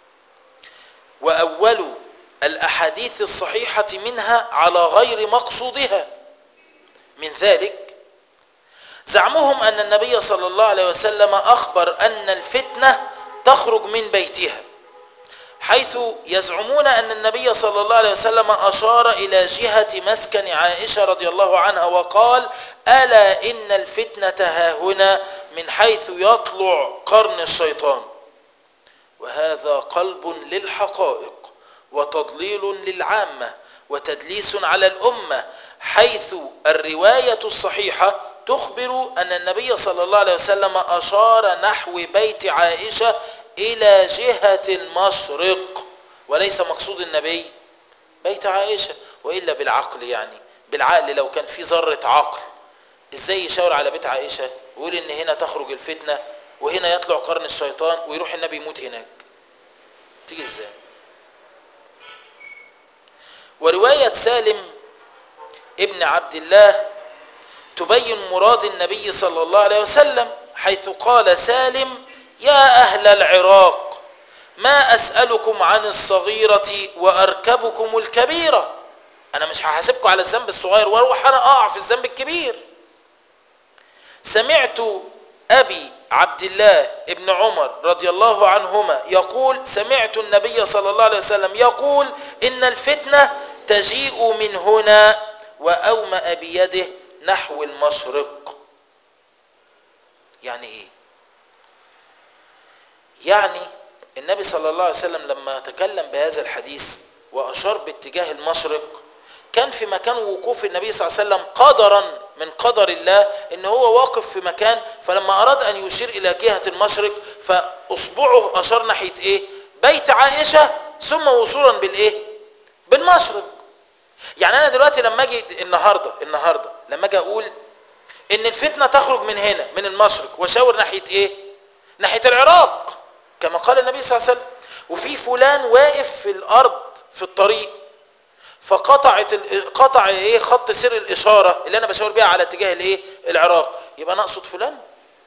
وأولوا الأحاديث الصحيحة منها على غير مقصودها من ذلك زعمهم أن النبي صلى الله عليه وسلم أخبر أن الفتنة تخرج من بيتها حيث يزعمون أن النبي صلى الله عليه وسلم أشار إلى جهة مسكن عائشة رضي الله عنها وقال ألا إن الفتنة هاهنا من حيث يطلع قرن الشيطان وهذا قلب للحقائق وتضليل للعامة وتدليس على الأمة حيث الرواية الصحيحة تخبر أن النبي صلى الله عليه وسلم أشار نحو بيت عائشة إلى جهة المشرق وليس مقصود النبي بيت عائشة وإلا بالعقل يعني بالعقل لو كان في ذرة عقل إزاي يشاور على بيت عائشة ويقول إن هنا تخرج الفتنة وهنا يطلع قرن الشيطان ويروح النبي يموت هناك تيجي إزاي ورواية سالم ابن عبد الله تبين مراد النبي صلى الله عليه وسلم حيث قال سالم يا أهل العراق ما أسألكم عن الصغيرة وأركبكم الكبيرة أنا مش هحاسبكم على الذنب الصغير واروح أنا أقع في الذنب الكبير سمعت أبي عبد الله ابن عمر رضي الله عنهما يقول سمعت النبي صلى الله عليه وسلم يقول إن الفتنة تجيء من هنا وأومأ بيده نحو المشرق يعني ايه يعني النبي صلى الله عليه وسلم لما تكلم بهذا الحديث وأشار باتجاه المشرق كان في مكان وقوف النبي صلى الله عليه وسلم قدرا من قدر الله ان هو واقف في مكان فلما اراد ان يشير الى جهة المشرق فاصبعه اشار ناحية ايه بيت عائشة ثم وصولا بالايه بالمشرق يعني انا دلوقتي لما اجي النهاردة النهاردة لما اجي اقول ان الفتنة تخرج من هنا من المشرق واشاور ناحية ايه ناحية العراق كما قال النبي صلى الله عليه وسلم وفي فلان واقف في الارض في الطريق فقطعت قطع ايه خط سير الاشاره اللي انا بشاور بيها على اتجاه الايه العراق يبقى انا اقصد فلان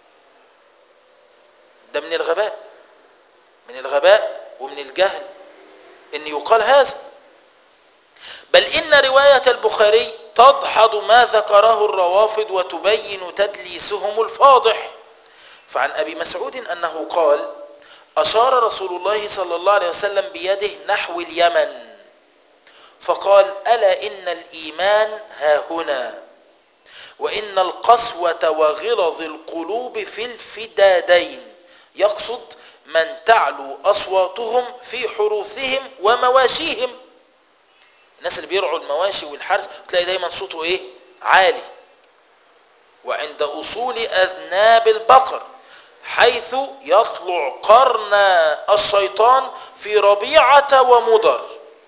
ده من الغباء من الغباء ومن الجهل ان يقال هذا بل ان روايه البخاري تدحض ما ذكره الروافض وتبين تدليسهم الفاضح فعن ابي مسعود انه قال اشار رسول الله صلى الله عليه وسلم بيده نحو اليمن فقال ألا إن الإيمان ها هنا وإن القسوة وغلظ القلوب في الفدادين يقصد من تعلو أصواتهم في حروثهم ومواشيهم الناس اللي بيرعوا المواشي والحرث تلاقي دايما صوته ايه عالي وعند أصول أذناب البقر حيث يطلع قرن الشيطان في ربيعة ومضر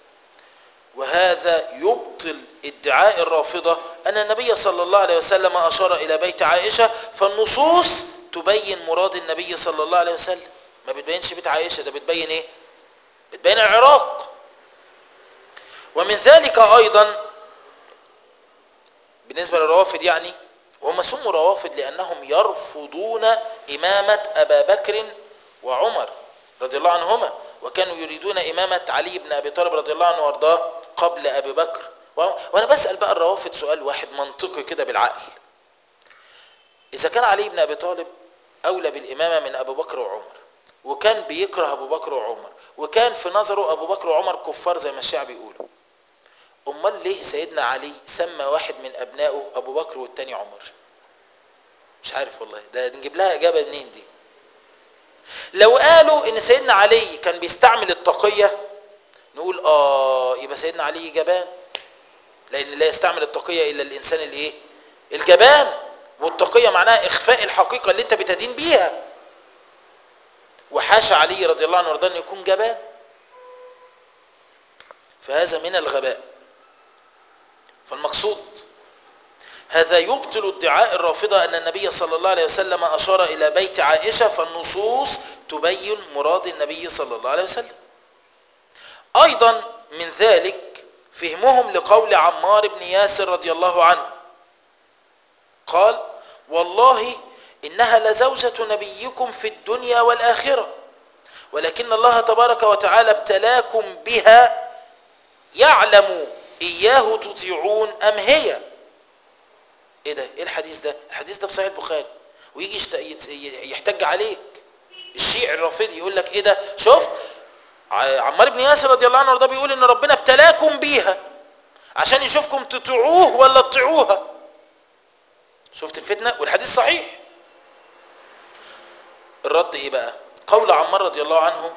وهذا يبطل ادعاء الرافضة أن النبي صلى الله عليه وسلم أشار إلى بيت عائشة فالنصوص تبين مراد النبي صلى الله عليه وسلم ما بتبينش بيت عائشة ده بتبين إيه بتبين العراق ومن ذلك أيضا بالنسبة للروافد يعني وهم سموا روافد لأنهم يرفضون إمامة أبا بكر وعمر رضي الله عنهما وكانوا يريدون إمامة علي بن أبي طالب رضي الله عنه وارضاه قبل أبي بكر وأنا بسأل بقى الروافد سؤال واحد منطقي كده بالعقل إذا كان علي بن أبي طالب أولى بالإمامة من أبو بكر وعمر وكان بيكره أبو بكر وعمر وكان في نظره أبو بكر وعمر كفار زي ما الشعب بيقولوا أمال ليه سيدنا علي سمى واحد من أبنائه أبو بكر والتاني عمر مش عارف والله ده نجيب لها إجابة منين دي لو قالوا ان سيدنا علي كان بيستعمل التقية نقول اه يبقى سيدنا علي جبان لان لا يستعمل التقية الا الانسان الايه الجبان والتقية معناها اخفاء الحقيقة اللي انت بتدين بيها وحاشا علي رضي الله عنه وارضاه ان يكون جبان فهذا من الغباء فالمقصود هذا يبطل ادعاء الرافضة أن النبي صلى الله عليه وسلم أشار إلى بيت عائشة فالنصوص تبين مراد النبي صلى الله عليه وسلم أيضا من ذلك فهمهم لقول عمار بن ياسر رضي الله عنه قال والله إنها لزوجة نبيكم في الدنيا والآخرة ولكن الله تبارك وتعالى ابتلاكم بها يعلم إياه تطيعون أم هي ايه ده ايه الحديث ده الحديث ده في صحيح البخاري ويجي يحتج عليك الشيعي الرافضي يقول لك ايه ده شفت عمار بن ياسر رضي الله عنه ده بيقول ان ربنا ابتلاكم بيها عشان يشوفكم تطيعوه ولا تطيعوها شفت الفتنه والحديث صحيح الرد ايه بقى قول عمار رضي الله عنه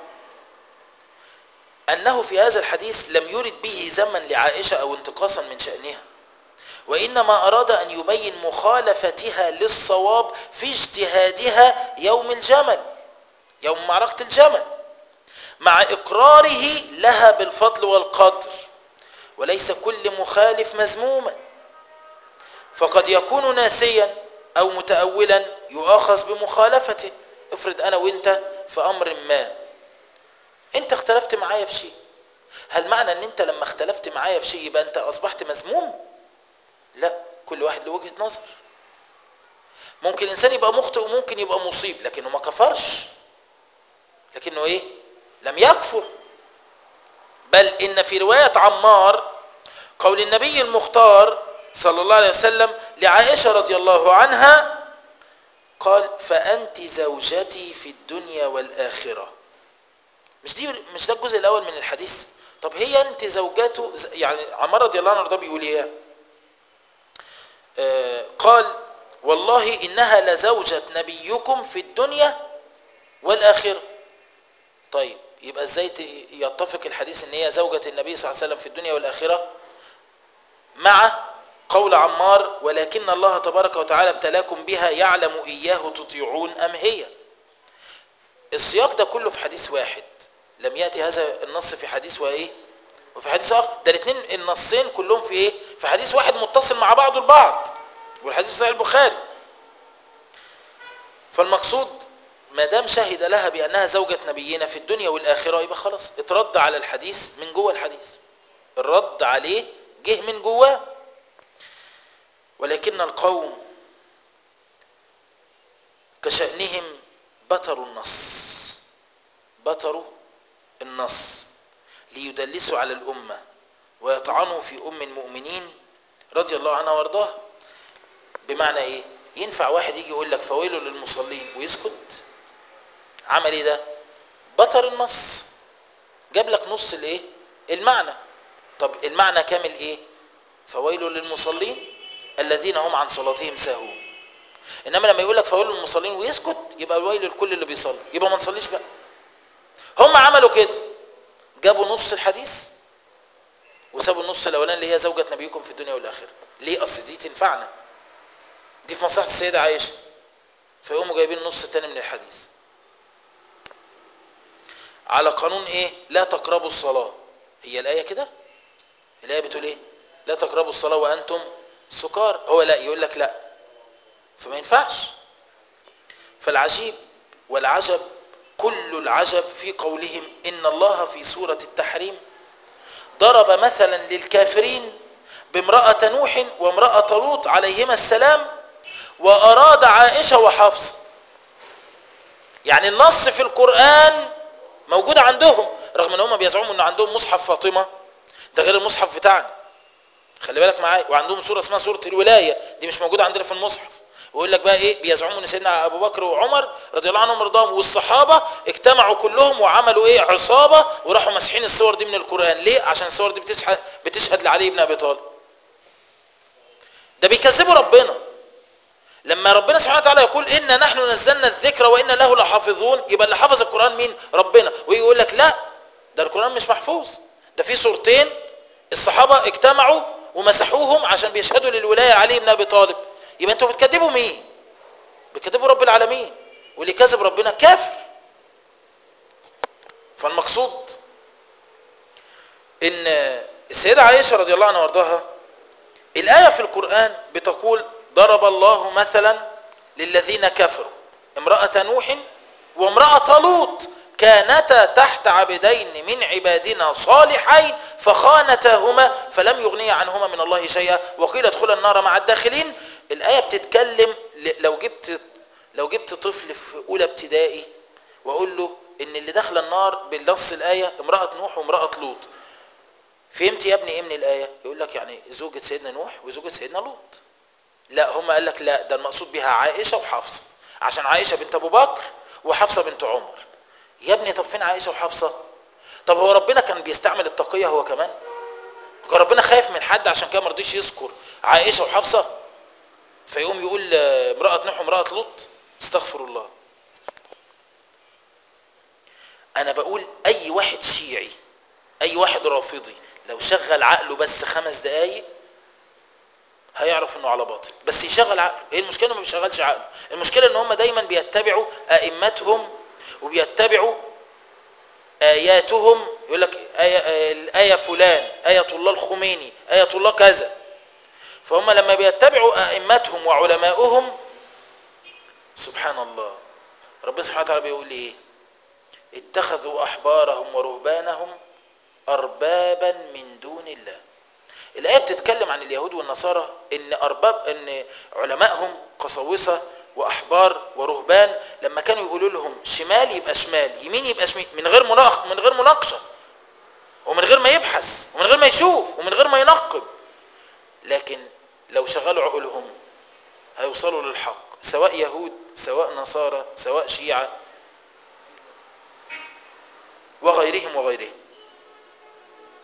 انه في هذا الحديث لم يرد به ذما لعائشه او انتقاصا من شانها وإنما أراد أن يبين مخالفتها للصواب في اجتهادها يوم الجمل يوم معركة الجمل مع إقراره لها بالفضل والقدر وليس كل مخالف مذموما فقد يكون ناسيا أو متأولا يؤاخذ بمخالفته افرض أنا وإنت في أمر ما أنت اختلفت معايا في شيء هل معنى أن أنت لما اختلفت معايا في شيء يبقى أنت أصبحت مذموم؟ لا كل واحد له وجهة نظر ممكن الإنسان يبقى مخطئ وممكن يبقى مصيب لكنه ما كفرش لكنه إيه لم يكفر بل إن في رواية عمار قول النبي المختار صلى الله عليه وسلم لعائشة رضي الله عنها قال فأنت زوجتي في الدنيا والآخرة مش دي مش ده الجزء الأول من الحديث طب هي انت زوجاته ز- يعني عمار رضي الله عنه ده بيقول ايه آه قال والله انها لزوجة نبيكم في الدنيا والاخره طيب يبقى ازاي ت- يتفق الحديث ان هي زوجة النبي صلى الله عليه وسلم في الدنيا والاخره مع قول عمار ولكن الله تبارك وتعالى ابتلاكم بها يعلم اياه تطيعون ام هي السياق ده كله في حديث واحد لم ياتي هذا النص في حديث وايه وفي حديث اخر ده الاثنين النصين كلهم في ايه في حديث واحد متصل مع بعضه البعض والحديث في صحيح البخاري فالمقصود ما دام شهد لها بانها زوجة نبينا في الدنيا والاخره يبقى خلاص اترد على الحديث من جوه الحديث الرد عليه جه من جواه ولكن القوم كشأنهم بتروا النص بتروا النص ليدلسوا على الأمة ويطعنوا في أم المؤمنين رضي الله عنها وارضاها بمعنى ايه ينفع واحد يجي يقول لك فويل للمصلين ويسكت عمل ايه ده بطر النص جاب لك نص الايه المعنى طب المعنى كامل ايه فويل للمصلين الذين هم عن صلاتهم ساهون انما لما يقول لك فويل للمصلين ويسكت يبقى الويل لكل اللي بيصلي يبقى ما نصليش بقى هم عملوا كده جابوا نص الحديث وسابوا النص الاولاني اللي هي زوجة نبيكم في الدنيا والاخره ليه اصل دي تنفعنا دي في مصلحه السيده عائشه فيقوموا جايبين النص الثاني من الحديث على قانون ايه لا تقربوا الصلاه هي الايه كده الايه بتقول ايه لا تقربوا الصلاه وانتم سكار هو لا يقول لك لا فما ينفعش فالعجيب والعجب كل العجب في قولهم ان الله في سوره التحريم ضرب مثلا للكافرين بامرأة نوح وامرأة لوط عليهما السلام وأراد عائشة وحفصة يعني النص في القرآن موجود عندهم رغم ان هم بيزعموا ان عندهم مصحف فاطمة ده غير المصحف بتاعنا خلي بالك معايا وعندهم سورة اسمها سورة الولاية دي مش موجودة عندنا في المصحف ويقول لك بقى ايه بيزعموا ان سيدنا ابو بكر وعمر رضي الله عنهم وارضاهم والصحابه اجتمعوا كلهم وعملوا ايه عصابه وراحوا ماسحين الصور دي من القران ليه عشان الصور دي بتشهد بتشهد لعلي بن ابي طالب ده بيكذبوا ربنا لما ربنا سبحانه وتعالى يقول إنا نحن نزلنا الذكر وإنا له لحافظون يبقى اللي حفظ القرآن مين ربنا ويقول لك لا ده القرآن مش محفوظ ده في صورتين الصحابة اجتمعوا ومسحوهم عشان بيشهدوا للولاية علي بن أبي طالب يبقى انتوا بتكذبوا مين بتكذبوا رب العالمين واللي كذب ربنا كافر فالمقصود ان السيدة عائشة رضي الله عنها وارضاها الآية في القرآن بتقول ضرب الله مثلا للذين كفروا امرأة نوح وامرأة لوط كانتا تحت عبدين من عبادنا صالحين فخانتاهما فلم يغني عنهما من الله شيئا وقيل ادخلا النار مع الداخلين الآية بتتكلم لو جبت لو جبت طفل في أولى ابتدائي وأقول له إن اللي دخل النار بالنص الآية امرأة نوح وامرأة لوط فهمت يا ابني ايه من الآية يقول لك يعني زوجة سيدنا نوح وزوجة سيدنا لوط لا هم قال لك لا ده المقصود بها عائشة وحفصة عشان عائشة بنت أبو بكر وحفصة بنت عمر يا ابني طب فين عائشة وحفصة طب هو ربنا كان بيستعمل التقية هو كمان كان ربنا خايف من حد عشان كده ما رضيش يذكر عائشة وحفصة فيقوم يقول امرأة نوح وامرأة لوط استغفر الله انا بقول اي واحد شيعي اي واحد رافضي لو شغل عقله بس خمس دقايق هيعرف انه على باطل بس يشغل عقله ايه المشكله انه ما بيشغلش عقله المشكله ان هم دايما بيتبعوا ائمتهم وبيتبعوا اياتهم يقول لك آية الآية فلان آية الله الخميني آية الله كذا فهم لما بيتبعوا ائمتهم وعلماؤهم سبحان الله ربنا سبحانه وتعالى بيقول ايه اتخذوا احبارهم ورهبانهم اربابا من دون الله الايه بتتكلم عن اليهود والنصارى ان ارباب ان علمائهم قساوسه واحبار ورهبان لما كانوا يقولوا لهم شمال يبقى شمال يمين يبقى شمال من غير مناقشه من غير مناقشه ومن غير ما يبحث ومن غير ما يشوف ومن غير ما ينقب لكن لو شغلوا عقولهم هيوصلوا للحق سواء يهود سواء نصارى سواء شيعة وغيرهم وغيرهم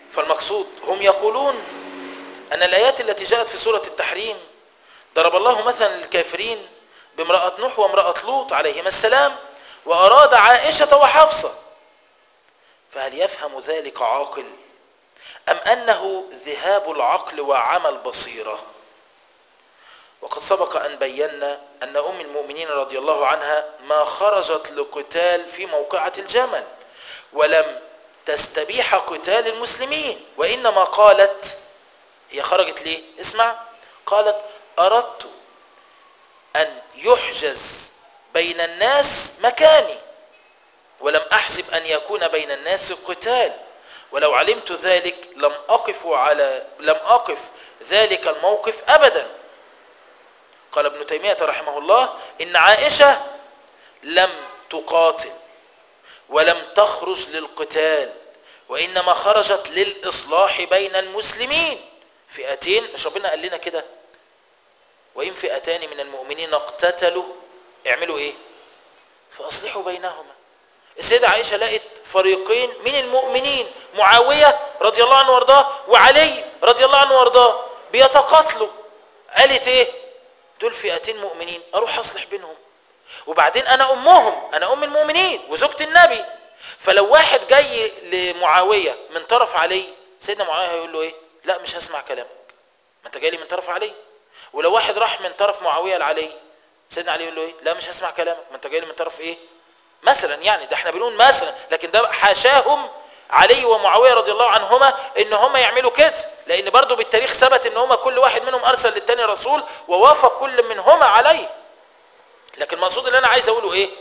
فالمقصود هم يقولون أن الآيات التي جاءت في سورة التحريم ضرب الله مثلا للكافرين بامرأة نوح وامرأة لوط عليهما السلام وأراد عائشة وحفصة فهل يفهم ذلك عاقل أم أنه ذهاب العقل وعمى البصيرة وقد سبق أن بينا أن أم المؤمنين رضي الله عنها ما خرجت لقتال في موقعة الجمل ولم تستبيح قتال المسلمين وإنما قالت هي خرجت ليه اسمع قالت أردت أن يحجز بين الناس مكاني ولم أحسب أن يكون بين الناس قتال ولو علمت ذلك لم أقف على لم أقف ذلك الموقف أبدا قال ابن تيمية رحمه الله إن عائشة لم تقاتل ولم تخرج للقتال وإنما خرجت للإصلاح بين المسلمين فئتين مش ربنا قال لنا كده وإن فئتان من المؤمنين اقتتلوا اعملوا إيه فأصلحوا بينهما السيدة عائشة لقت فريقين من المؤمنين معاوية رضي الله عنه وارضاه وعلي رضي الله عنه وارضاه بيتقاتلوا قالت ايه دول فئتين مؤمنين اروح اصلح بينهم وبعدين انا امهم انا ام المؤمنين وزوجة النبي فلو واحد جاي لمعاوية من طرف علي سيدنا معاوية هيقول له ايه لا مش هسمع كلامك ما انت جاي لي من طرف علي ولو واحد راح من طرف معاوية لعلي سيدنا علي يقول له ايه لا مش هسمع كلامك ما انت جاي لي من طرف ايه مثلا يعني ده احنا بنقول مثلا لكن ده حاشاهم علي ومعاويه رضي الله عنهما ان هم يعملوا كده لان برضو بالتاريخ ثبت ان هم كل واحد منهم ارسل للتاني رسول ووافق كل منهما عليه لكن المقصود اللي انا عايز اقوله ايه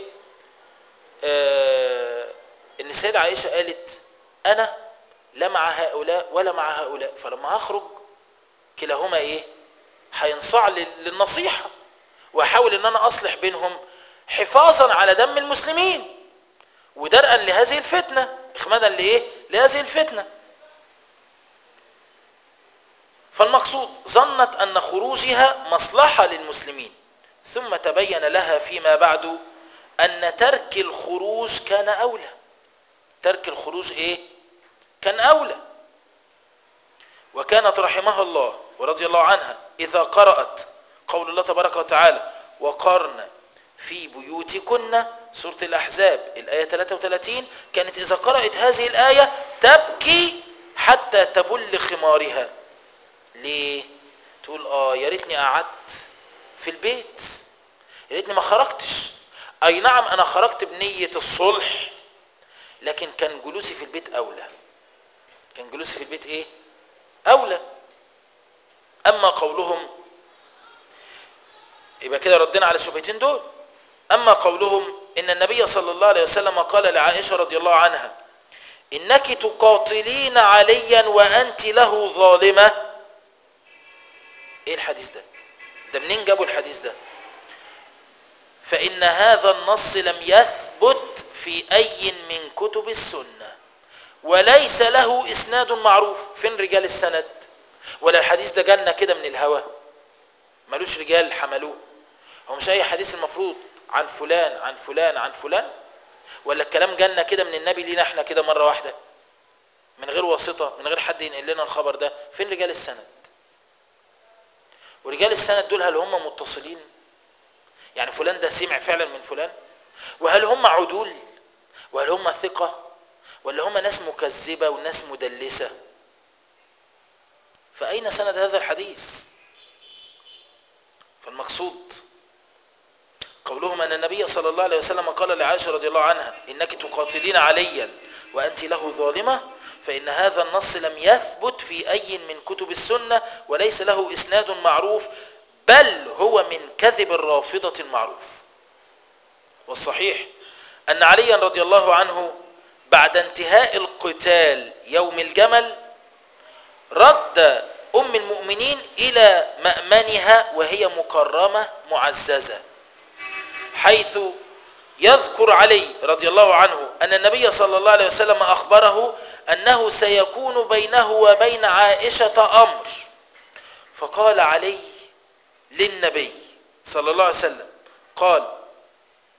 آه ان السيده عائشه قالت انا لا مع هؤلاء ولا مع هؤلاء فلما هخرج كلاهما ايه هينصاع للنصيحه واحاول ان انا اصلح بينهم حفاظا على دم المسلمين ودرءا لهذه الفتنة اخمادا لايه لهذه الفتنة فالمقصود ظنت ان خروجها مصلحة للمسلمين ثم تبين لها فيما بعد ان ترك الخروج كان اولى ترك الخروج ايه كان اولى وكانت رحمها الله ورضي الله عنها اذا قرأت قول الله تبارك وتعالى وقرن في بيوتكن سورة الأحزاب الآية 33 كانت إذا قرأت هذه الآية تبكي حتى تبل خمارها ليه؟ تقول آه يا ريتني قعدت في البيت يا ريتني ما خرجتش أي نعم أنا خرجت بنية الصلح لكن كان جلوسي في البيت أولى كان جلوسي في البيت إيه؟ أولى أما قولهم يبقى كده ردنا على الشبهتين دول أما قولهم إن النبي صلى الله عليه وسلم قال لعائشة رضي الله عنها إنك تقاتلين عليا وأنت له ظالمة إيه الحديث ده ده منين جابوا الحديث ده فإن هذا النص لم يثبت في أي من كتب السنة وليس له إسناد معروف فين رجال السند ولا الحديث ده جالنا كده من الهوى ملوش رجال حملوه هو مش أي حديث المفروض عن فلان عن فلان عن فلان ولا الكلام جالنا كده من النبي لينا احنا كده مرة واحدة من غير واسطة من غير حد ينقل لنا الخبر ده فين رجال السند ورجال السند دول هل هم متصلين يعني فلان ده سمع فعلا من فلان وهل هم عدول وهل هم ثقة ولا هم ناس مكذبة وناس مدلسة فأين سند هذا الحديث فالمقصود قولهم أن النبي صلى الله عليه وسلم قال لعائشة رضي الله عنها إنك تقاتلين عليا وأنت له ظالمة فإن هذا النص لم يثبت في أي من كتب السنة وليس له إسناد معروف بل هو من كذب الرافضة المعروف والصحيح أن عليا رضي الله عنه بعد انتهاء القتال يوم الجمل رد أم المؤمنين إلى مأمنها وهي مكرمة معززة حيث يذكر علي رضي الله عنه أن النبي صلى الله عليه وسلم أخبره أنه سيكون بينه وبين عائشة أمر فقال علي للنبي صلى الله عليه وسلم قال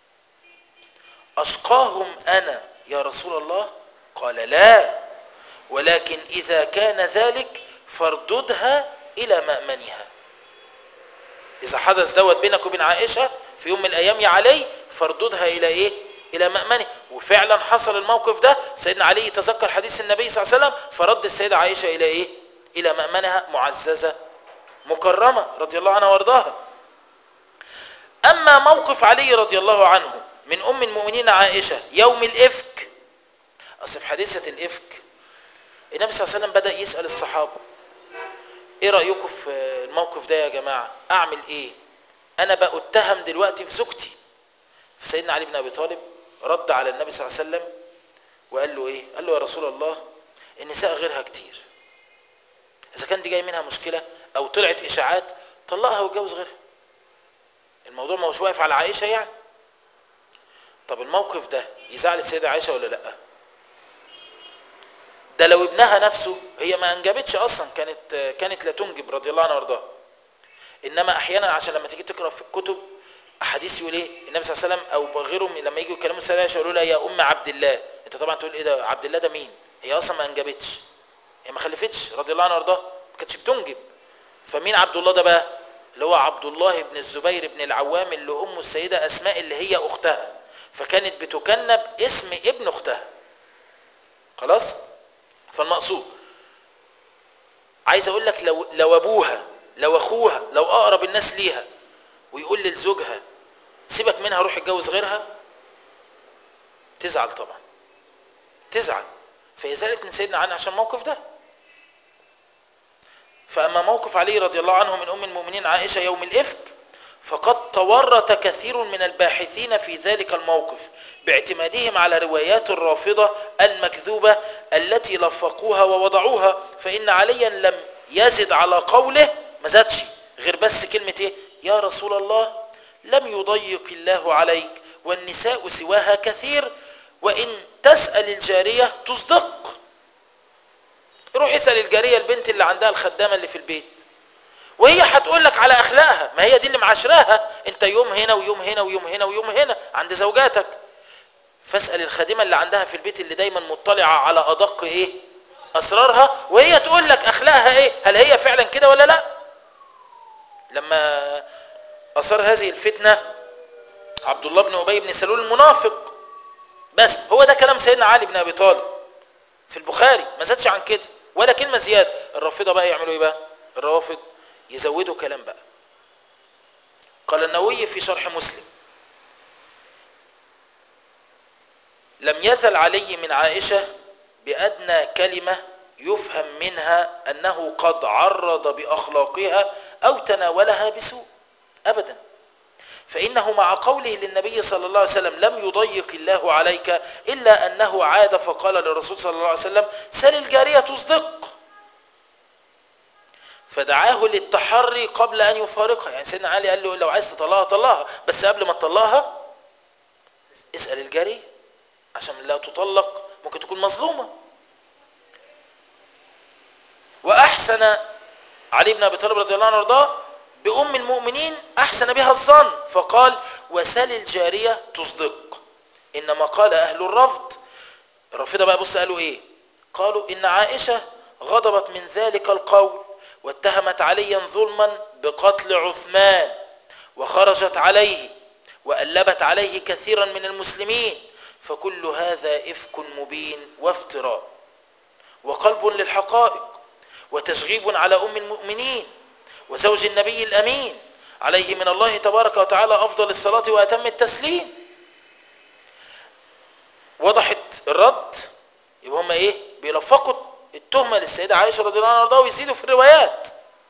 أشقاهم أنا يا رسول الله قال لا ولكن إذا كان ذلك فارددها إلى مأمنها إذا حدث دوت بينك وبين عائشة في يوم من الأيام يا علي فارددها إلى إيه؟ إلى مأمنه وفعلا حصل الموقف ده سيدنا علي يتذكر حديث النبي صلى الله عليه وسلم فرد السيدة عائشة إلى إيه؟ إلى مأمنها معززة مكرمة رضي الله عنها وارضاها أما موقف علي رضي الله عنه من أم المؤمنين عائشة يوم الإفك أصل في حادثة الإفك النبي صلى الله عليه وسلم بدأ يسأل الصحابة إيه رأيكم في الموقف ده يا جماعة أعمل إيه أنا بقى أتهم دلوقتي في زوجتي فسيدنا علي بن أبي طالب رد على النبي صلى الله عليه وسلم وقال له إيه قال له يا رسول الله النساء غيرها كتير إذا كان دي جاي منها مشكلة أو طلعت إشاعات طلقها واتجوز غيرها الموضوع ما هوش واقف على عائشة يعني طب الموقف ده يزعل السيدة عائشة ولا لأ ده لو ابنها نفسه هي ما انجبتش اصلا كانت كانت لا تنجب رضي الله عنها وارضاها انما احيانا عشان لما تيجي تقرا في الكتب احاديث يقول ايه النبي صلى الله عليه وسلم او غيرهم لما يجوا يكلموا السيده عائشه يقولوا لها يا ام عبد الله انت طبعا تقول ايه ده عبد الله ده مين هي اصلا ما انجبتش هي ما خلفتش رضي الله عنها وارضاها ما كانتش بتنجب فمين عبد الله ده بقى اللي هو عبد الله بن الزبير بن العوام اللي امه السيده اسماء اللي هي اختها فكانت بتكنب اسم ابن اختها خلاص فالمقصود عايز اقول لك لو لو ابوها لو اخوها لو اقرب الناس ليها ويقول لزوجها سيبك منها روح اتجوز غيرها تزعل طبعا تزعل فهي زعلت من سيدنا علي عشان الموقف ده فاما موقف علي رضي الله عنه من ام المؤمنين عائشه يوم الافك فقد تورط كثير من الباحثين في ذلك الموقف باعتمادهم على روايات الرافضة المكذوبة التي لفقوها ووضعوها فإن عليا لم يزد على قوله ما زادش غير بس كلمة ايه يا رسول الله لم يضيق الله عليك والنساء سواها كثير وإن تسأل الجارية تصدق روح اسأل الجارية البنت اللي عندها الخدامة اللي في البيت وهي هتقول لك على اخلاقها ما هي دي اللي معاشراها انت يوم هنا ويوم هنا ويوم هنا ويوم هنا عند زوجاتك فاسال الخادمه اللي عندها في البيت اللي دايما مطلعه على ادق ايه اسرارها وهي تقول لك اخلاقها ايه هل هي فعلا كده ولا لا لما اثار هذه الفتنه عبد الله بن ابي بن سلول المنافق بس هو ده كلام سيدنا علي بن ابي طالب في البخاري ما زادش عن كده ولا كلمه زياده الرافضه بقى يعملوا ايه بقى الروافض يزودوا كلام بقى قال النووي في شرح مسلم لم يزل علي من عائشة بأدنى كلمة يفهم منها أنه قد عرض بأخلاقها أو تناولها بسوء أبدا فإنه مع قوله للنبي صلى الله عليه وسلم لم يضيق الله عليك إلا أنه عاد فقال للرسول صلى الله عليه وسلم سل الجارية تصدق فدعاه للتحري قبل أن يفارقها يعني سيدنا علي قال له لو عايز تطلقها طلقها بس قبل ما تطلقها اسأل الجارية عشان لا تطلق ممكن تكون مظلومة وأحسن علي بن أبي طالب رضي الله عنه وارضاه بأم المؤمنين أحسن بها الظن فقال وسل الجارية تصدق إنما قال أهل الرفض الرافضة بقى بص قالوا إيه قالوا إن عائشة غضبت من ذلك القول واتهمت عليا ظلما بقتل عثمان وخرجت عليه وألبت عليه كثيرا من المسلمين فكل هذا إفك مبين وافتراء وقلب للحقائق وتشغيب على أم المؤمنين وزوج النبي الأمين عليه من الله تبارك وتعالى أفضل الصلاة وأتم التسليم وضحت الرد يبقى هم إيه بيلفقوا التهمة للسيدة عائشة رضي الله عنها ويزيدوا في الروايات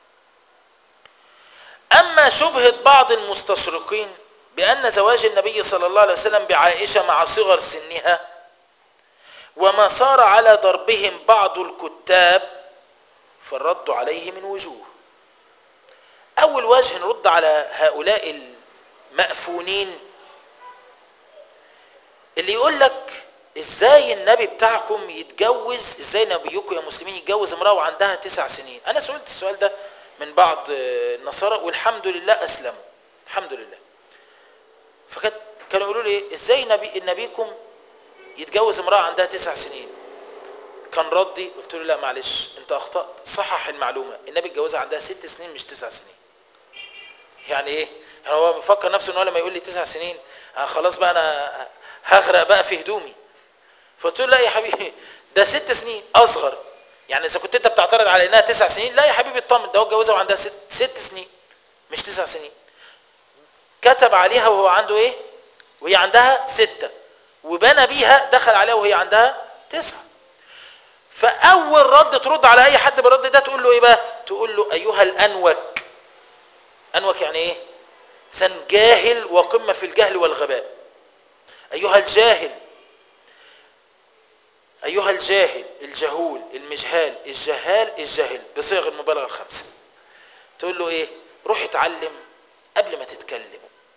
أما شبهة بعض المستشرقين بأن زواج النبي صلى الله عليه وسلم بعائشة مع صغر سنها وما صار على ضربهم بعض الكتاب فالرد عليه من وجوه أول وجه نرد على هؤلاء المأفونين اللي يقول لك ازاي النبي بتاعكم يتجوز ازاي نبيكم يا مسلمين يتجوز امرأة وعندها تسع سنين انا سئلت السؤال ده من بعض النصارى والحمد لله اسلموا الحمد لله فكانوا يقولوا لي ازاي نبي نبيكم يتجوز امرأة عندها تسع سنين كان ردي قلت له لا معلش انت اخطأت صحح المعلومة النبي اتجوزها عندها ست سنين مش تسع سنين يعني ايه هو بيفكر نفسه ان هو لما يقول لي تسع سنين آه خلاص بقى انا هغرق بقى في هدومي فقلت له لا يا حبيبي ده ست سنين اصغر يعني اذا كنت انت بتعترض على انها تسع سنين لا يا حبيبي اطمن ده هو اتجوزها وعندها ست, ست سنين مش تسع سنين كتب عليها وهو عنده ايه وهي عندها ستة وبنى بيها دخل عليها وهي عندها تسعة فاول رد ترد على اي حد بالرد ده تقول له ايه بقى تقول له ايها الانوك انوك يعني ايه انسان جاهل وقمة في الجهل والغباء ايها الجاهل ايها الجاهل الجهول المجهال الجهال الجاهل بصيغ المبالغة الخمسة تقول له ايه روح اتعلم قبل ما تتكلم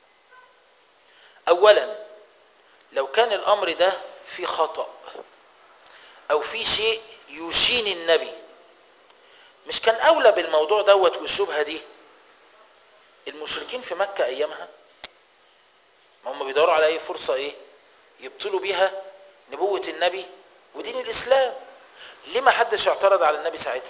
اولا لو كان الامر ده في خطأ او في شيء يشين النبي مش كان اولى بالموضوع دوت والشبهه دي المشركين في مكه ايامها ما هم بيدوروا على اي فرصه ايه يبطلوا بيها نبوه النبي ودين الاسلام ليه ما حدش اعترض على النبي ساعتها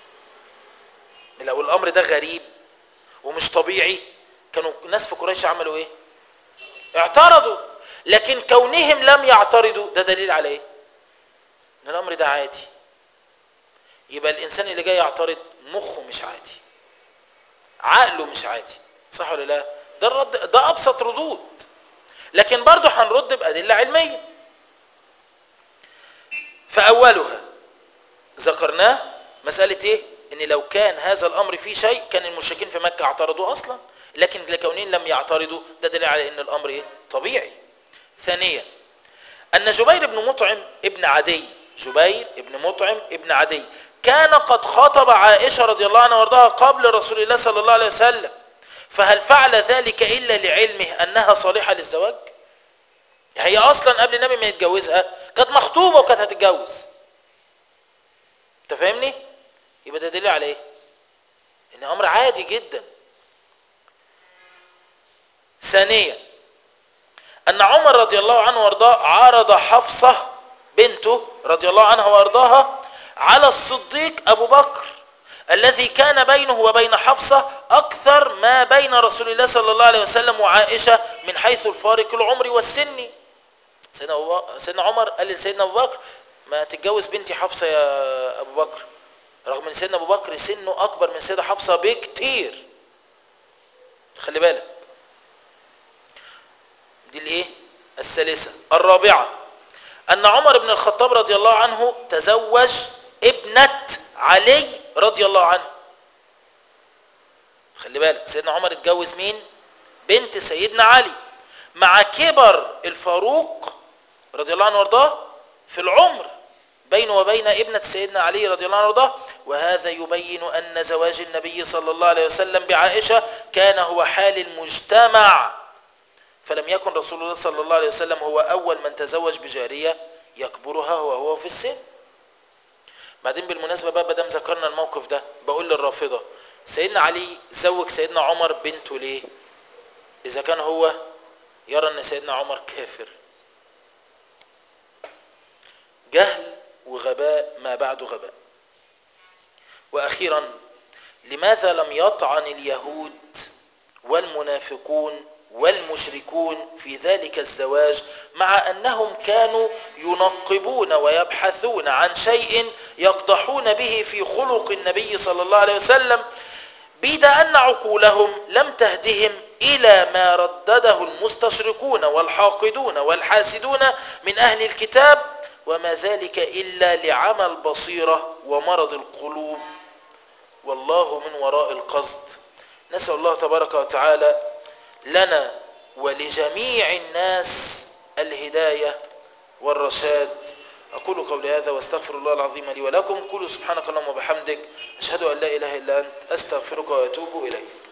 لو الامر ده غريب ومش طبيعي كانوا الناس في قريش عملوا ايه اعترضوا لكن كونهم لم يعترضوا ده دليل على ايه ان الامر ده عادي يبقى الانسان اللي جاي يعترض مخه مش عادي عقله مش عادي صح ولا لا ده الرد ده ابسط ردود لكن برضه هنرد بادله علميه فاولها ذكرناه مساله ايه ان لو كان هذا الامر فيه شيء كان المشركين في مكه اعترضوا اصلا لكن لكونهم لم يعترضوا ده دليل على ان الامر ايه طبيعي ثانيا ان جبير بن مطعم ابن عدي جبير ابن مطعم ابن عدي كان قد خاطب عائشة رضي الله عنها وارضاها قبل رسول الله صلى الله عليه وسلم فهل فعل ذلك إلا لعلمه أنها صالحة للزواج هي أصلا قبل النبي ما يتجوزها كانت مخطوبة وكانت هتتجوز انت فاهمني يبقى ده دليل على ايه ان امر عادي جدا ثانيا ان عمر رضي الله عنه وارضاه عارض حفصة بنته رضي الله عنها وارضاها على الصديق ابو بكر الذي كان بينه وبين حفصة اكثر ما بين رسول الله صلى الله عليه وسلم وعائشة من حيث الفارق العمري والسني سيدنا, أبو سيدنا عمر قال لسيدنا ابو بكر ما تتجوز بنتي حفصة يا ابو بكر رغم ان سيدنا ابو بكر سنه اكبر من سيدة حفصة بكتير خلي بالك دي الايه الثالثة الرابعة ان عمر بن الخطاب رضي الله عنه تزوج ابنة علي رضي الله عنه خلي بالك سيدنا عمر اتجوز مين بنت سيدنا علي مع كبر الفاروق رضي الله عنه وارضاه في العمر بينه وبين ابنة سيدنا علي رضي الله عنه وارضاه وهذا يبين أن زواج النبي صلى الله عليه وسلم بعائشة كان هو حال المجتمع فلم يكن رسول الله صلى الله عليه وسلم هو أول من تزوج بجارية يكبرها وهو في السن بعدين بالمناسبة بقى بدام ذكرنا الموقف ده بقول للرافضة سيدنا علي زوج سيدنا عمر بنته ليه إذا كان هو يرى أن سيدنا عمر كافر جهل وغباء ما بعد غباء وأخيرا لماذا لم يطعن اليهود والمنافقون والمشركون في ذلك الزواج مع أنهم كانوا ينقبون ويبحثون عن شيء يقدحون به في خلق النبي صلى الله عليه وسلم بيد أن عقولهم لم تهدهم إلى ما ردده المستشرقون والحاقدون والحاسدون من أهل الكتاب وما ذلك إلا لعمى البصيرة ومرض القلوب والله من وراء القصد نسأل الله تبارك وتعالى لنا ولجميع الناس الهداية والرشاد أقول قولي هذا واستغفر الله العظيم لي ولكم قولوا سبحانك اللهم وبحمدك أشهد أن لا إله إلا أنت أستغفرك وأتوب إليك